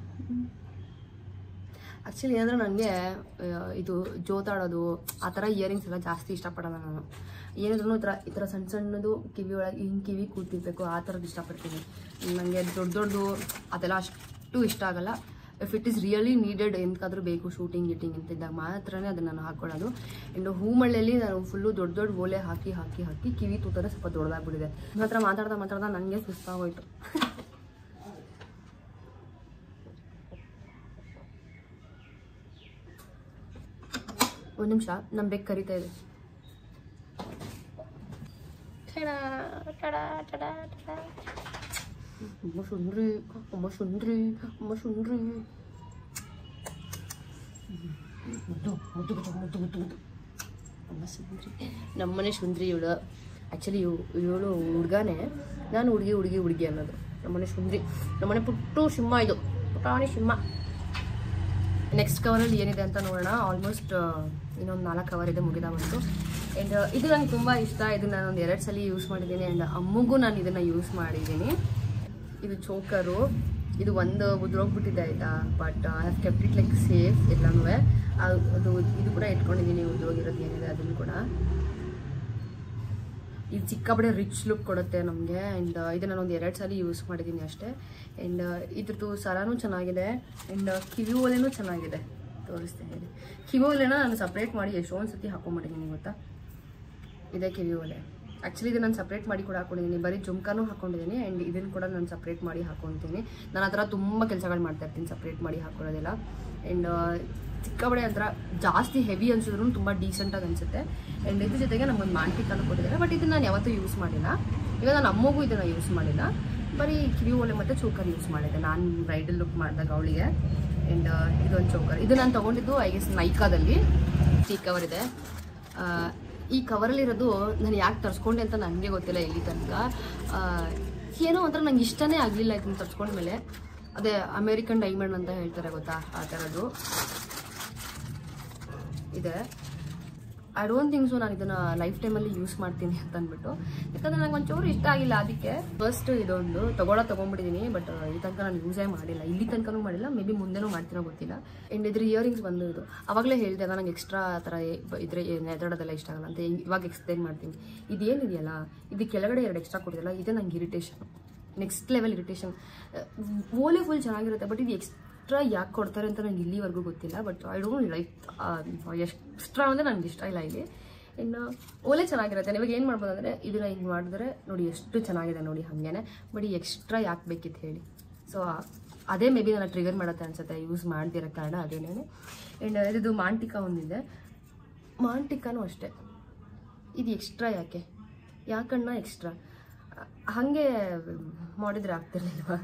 ಆ್ಯಕ್ಚುಲಿ ಏನಂದ್ರೆ ನನಗೆ ಇದು ಜೋತಾಡೋದು ಆ ಥರ ಇಯರಿಂಗ್ಸ್ ಎಲ್ಲ ಜಾಸ್ತಿ ಇಷ್ಟಪಡಲ್ಲ ನಾನು ಏನಿದ್ರು ಈ ಥರ ಈ ಥರ ಸಣ್ಣ ಸಣ್ಣದು ಕಿವಿ ಒಳಗೆ ಹಿಂಗೆ ಕಿವಿ ಕೂತಿರ್ಬೇಕು ಆ ಥರದ್ದು ಇಷ್ಟಪಡ್ತೀನಿ ನನಗೆ ದೊಡ್ಡ ದೊಡ್ಡದು ಅದೆಲ್ಲ ಅಷ್ಟು ಇಷ್ಟ ಆಗಲ್ಲ if it is really needed ಎಂತಕಾದ್ರೂ ಬೇಕು ಶೂಟಿಂಗ್ ಗಿಟಿಂಗ್ ಅಂತಿದ್ದಾಗ ಮಾತ್ರನೇ ಅದನ್ನು ನಾನು ಹಾಕ್ಕೊಳ್ಳೋದು ಆ್ಯಂಡ್ ಹೂಮಳ್ಳಲ್ಲಿ ನಾನು ಫುಲ್ಲು ದೊಡ್ಡ ದೊಡ್ಡ ಓಲೆ ಹಾಕಿ ಹಾಕಿ ಹಾಕಿ ಕಿವಿ ತೂತರೆ ಸ್ವಲ್ಪ ದೊಡ್ಡದಾಗ್ಬಿಟ್ಟಿದೆ ನನ್ನ ಹತ್ರ ಮಾತಾಡ್ತಾ ಮಾತಾಡ್ತಾ ನನಗೆ ಸುಸ್ತಾಗೋಯ್ತು ಒಂದು ನಿಮಿಷ ನಮ್ಮ ಬೆಕ್ ಕರಿತಾ ಇದೆ ಅಮ್ಮ ಸುಂದ್ರಿ ಅಮ್ಮ ಸುಂದ್ರಿ ಅಮ್ಮ ಸುಂದ್ರಿ ಮುದ್ದು ಮುದ್ದು ಮುದ್ದು ಮುದ್ದು ಮುದ್ದು ಮುದ್ದು ಅಮ್ಮ ಸುಂದ್ರಿ ನಮ್ಮನೆ ಸುಂದ್ರಿ ಇವಳು ಆ್ಯಕ್ಚುಲಿ ಇವಳು ಹುಡುಗನೇ ನಾನು ಹುಡುಗಿ ಹುಡುಗಿ ಹುಡುಗಿ ಅನ್ನೋದು ನಮ್ಮನೆ ಸುಂದ್ರಿ ನಮ್ಮನೆ ಪುಟ್ಟು ಸಿಂಹ ಇದು ಪುಟಾಣಿ ಸಿಂಹ ನೆಕ್ಸ್ಟ್ ಕವರಲ್ಲಿ ಏನಿದೆ ಅಂತ ನೋಡೋಣ ಆಲ್ಮೋಸ್ಟ್ ಇನ್ನೊಂದು ನಾಲ್ಕು ಕವರ್ ಇದೆ ಮುಗಿದ ಬಂತು ಆ್ಯಂಡ್ ಇದು ನಂಗೆ ತುಂಬ ಇಷ್ಟ ಇದು ನಾನು ಒಂದು ಎರಡು ಸಲ ಯೂಸ್ ಮಾಡಿದ್ದೀನಿ ಆ್ಯಂಡ್ ಅಮ್ಮಗೂ ನಾನು ಇದನ್ನು ಯೂಸ್ ಮಾಡಿದ್ದೀನಿ ಇದು ಚೋಕರು ಇದು ಒಂದು ಉದ್ರೋಗ್ಬಿಟ್ಟಿದೆ ಆಯಿತಾ but I have kept it like safe ಎಲ್ಲನೂ ಅದು ಇದು ಕೂಡ ಇಟ್ಕೊಂಡಿದ್ದೀನಿ ಉದ್ರೋಗಿರೋದು ಏನಿದೆ ಅದನ್ನು ಕೂಡ ಇದು ಚಿಕ್ಕಬಡೆ ರಿಚ್ ಲುಕ್ ಕೊಡುತ್ತೆ ನಮಗೆ ಆ್ಯಂಡ್ ಇದು ನಾನು ಒಂದು ಎರಡು ಸಲ ಯೂಸ್ ಮಾಡಿದ್ದೀನಿ ಅಷ್ಟೇ ಆ್ಯಂಡ್ ಇದ್ರದ್ದು ಸರನೂ ಚೆನ್ನಾಗಿದೆ ಆ್ಯಂಡ್ ಕಿವಿ ಓಲೆನೂ ಚೆನ್ನಾಗಿದೆ ತೋರಿಸ್ತೇನೆ ಹೇಳಿ ಕಿವಿ ಓಲೆನ ನಾನು ಸಪ್ರೇಟ್ ಮಾಡಿ ಎಷ್ಟೊಂದು ಸತಿ ಹಾಕೊಂಡ್ಬಿಟ್ಟಿದ್ದೀನಿ ಗೊತ್ತಾ ಇದೇ ಕಿವಿ ಓಲೆ ಆ್ಯಕ್ಚುಲಿ ಇದು ನಾನು ಸಪ್ರೇಟ್ ಮಾಡಿ ಕೂಡ ಹಾಕೊಂಡಿದ್ದೀನಿ ಬರೀ ಜುಮ್ಕಾನೂ ಹಾಕೊಂಡಿದ್ದೀನಿ ಆ್ಯಂಡ್ ಇದನ್ನು ಕೂಡ ನಾನು ಸಪ್ರೇಟ್ ಮಾಡಿ ಹಾಕೊತೀನಿ ನಾನು ಆ ಥರ ತುಂಬ ಕೆಲಸಗಳು ಮಾಡ್ತಾ ಇರ್ತೀನಿ ಸಪ್ರೇಟ್ ಮಾಡಿ ಹಾಕೊಳ್ಳೋದೆಲ್ಲ ಆ್ಯಂಡ್ ಚಿಕ್ಕಬಡೆ ಒಂಥರ ಜಾಸ್ತಿ ಹೆವಿ ಅನ್ಸಿದ್ರು ತುಂಬ ಡೀಸೆಂಟಾಗಿ ಅನಿಸುತ್ತೆ ಆ್ಯಂಡ್ ಇದ್ರ ಜೊತೆಗೆ ನಮಗೊಂದು ಮಾಂಟಿಕ್ ಅನ್ನು ಕೊಟ್ಟಿದ್ದಾರೆ ಬಟ್ ಇದನ್ನು ನಾನು ಯಾವತ್ತೂ ಯೂಸ್ ಮಾಡಿಲ್ಲ ಇವಾಗ ನಾನು ಅಮ್ಮಗೂ ಇದನ್ನು ಯೂಸ್ ಮಾಡಿಲ್ಲ ಬರೀ ಕಿವಿ ಓಲೆ ಮತ್ತು ಚೋಕರ್ ಯೂಸ್ ಮಾಡಿದ್ದೆ ನಾನು ಬ್ರೈಡಲ್ ಲುಕ್ ಮಾಡಿದಾಗ ಅವಳಿಗೆ ಆ್ಯಂಡ್ ಇದೊಂದು ಚೋಕರ್ ಇದು ನಾನು ತೊಗೊಂಡಿದ್ದು ಐ ಗೆಸ್ ನೈಕಾದಲ್ಲಿ ಈ ಕವರ್ ಇದೆ ಆ, ಈ ಕವರಲ್ಲಿರೋದು ನಾನು ಯಾಕೆ ತರಿಸ್ಕೊಂಡೆ ಅಂತ ನನಗೆ ಗೊತ್ತಿಲ್ಲ ಇಲ್ಲಿ ತನಕ ಆ, ಏನೋ ಒಂಥರ ನಂಗೆ ಇಷ್ಟನೇ ಆಗಲಿಲ್ಲ ಇದನ್ನು ತರಿಸ್ಕೊಂಡ್ಮೇಲೆ ಅದೇ ಅಮೇರಿಕನ್ ಡೈಮಂಡ್ ಅಂತ ಹೇಳ್ತಾರೆ ಗೊತ್ತಾ ಆ ಥರದ್ದು ಇದೆ ಐ ಡೋಂಟ್ ಥಿಂಕ್ ಸೊ ನಾನು ಇದನ್ನ ಲೈಫ್ ಟೈಮಲ್ಲಿ ಯೂಸ್ ಮಾಡ್ತೀನಿ ಅಂತ ಅಂದ್ಬಿಟ್ಟು ಯಾಕಂದ್ರೆ ನಂಗೆ ಒಂಚೂರು ಇಷ್ಟ ಆಗಿಲ್ಲ ಅದಕ್ಕೆ ಫಸ್ಟ್ ಇದೊಂದು ತಗೊಳ್ಳೋ ತೊಗೊಂಡ್ಬಿಟ್ಟಿದ್ದೀನಿ ಬಟ್ ಈ ತನಕ ನಾನು ಯೂಸೇ ಮಾಡಿಲ್ಲ ಇಲ್ಲಿ ತನಕನೂ ಮಾಡಿಲ್ಲ ಮೇ ಬಿ ಮುಂದೆನೂ ಮಾಡ್ತೀನೋ ಗೊತ್ತಿಲ್ಲ ಆ್ಯಂಡ್ ಇದ್ರ ಇಯರಿಂಗ್ಸ್ ಬಂದು ಇದು ಅವಾಗಲೇ ಹೇಳಿದೆ ನನಗೆ ಎಕ್ಸ್ಟ್ರಾ ಆ ಥರ ಇದ್ರೆ ನೆದಡೋದೆಲ್ಲ ಇಷ್ಟ ಆಗಲ್ಲ ಅಂತ ಇವಾಗ ಎಕ್ಸ್ಪ್ಲೇನ್ ಮಾಡ್ತೀನಿ ಇದೇನಿದೆಯಲ್ಲ ಇದು ಕೆಳಗಡೆ ಎರಡು ಎಕ್ಸ್ಟ್ರಾ ಕೊಟ್ಟಿದೆಯಲ್ಲ ಇದು ನಂಗೆ ಇರಿಟೇಷನ್ ನೆಕ್ಸ್ಟ್ ಲೆವೆಲ್ ಇರಿಟೇಷನ್ ಓಲೆ ಫುಲ್ ಚೆನ್ನಾಗಿರುತ್ತೆ ಬಟ್ ಇದು ಎಕ್ಸ್ಟ್ರಾ ಯಾಕೆ ಕೊಡ್ತಾರೆ ಅಂತ ನಂಗೆ ಇಲ್ಲಿವರೆಗೂ ಗೊತ್ತಿಲ್ಲ but I don't like extra ಅಂದರೆ ನನಗೆ ಇಷ್ಟ ಇಲ್ಲ ಇಲ್ಲಿ ಇನ್ನು ಓಲೆ ಚೆನ್ನಾಗಿರುತ್ತೆ ಇವಾಗ ಏನು ಮಾಡ್ಬೋದು ಅಂದರೆ ಇದನ್ನ ಹಿಂಗೆ ಮಾಡಿದ್ರೆ ನೋಡಿ ಎಷ್ಟು ಚೆನ್ನಾಗಿದೆ ನೋಡಿ ಹಾಗೇನೆ ಬಟ್ ಈ ಎಕ್ಸ್ಟ್ರಾ ಯಾಕೆ ಬೇಕಿತ್ತು ಹೇಳಿ ಸೊ ಅದೇ ಮೇ ಬಿ ನನ್ನ ಟ್ರಿಗರ್ ಮಾಡುತ್ತೆ ಅನ್ಸುತ್ತೆ ಯೂಸ್ ಮಾಡ್ದಿರೋ ಕಾರಣ ಅದೇನೇ ಆ್ಯಂಡ್ ಇದು ಮಾಂಟಿಕಾ ಒಂದಿದೆ ಮಾಂಟಿಕಾನು ಅಷ್ಟೇ ಇದು ಎಕ್ಸ್ಟ್ರಾ ಯಾಕೆ ಯಾಕಣ್ಣ ಎಕ್ಸ್ಟ್ರಾ ಹಾಗೆ ಮಾಡಿದ್ರೆ ಆಗ್ತಿರ್ಲಿಲ್ವಾ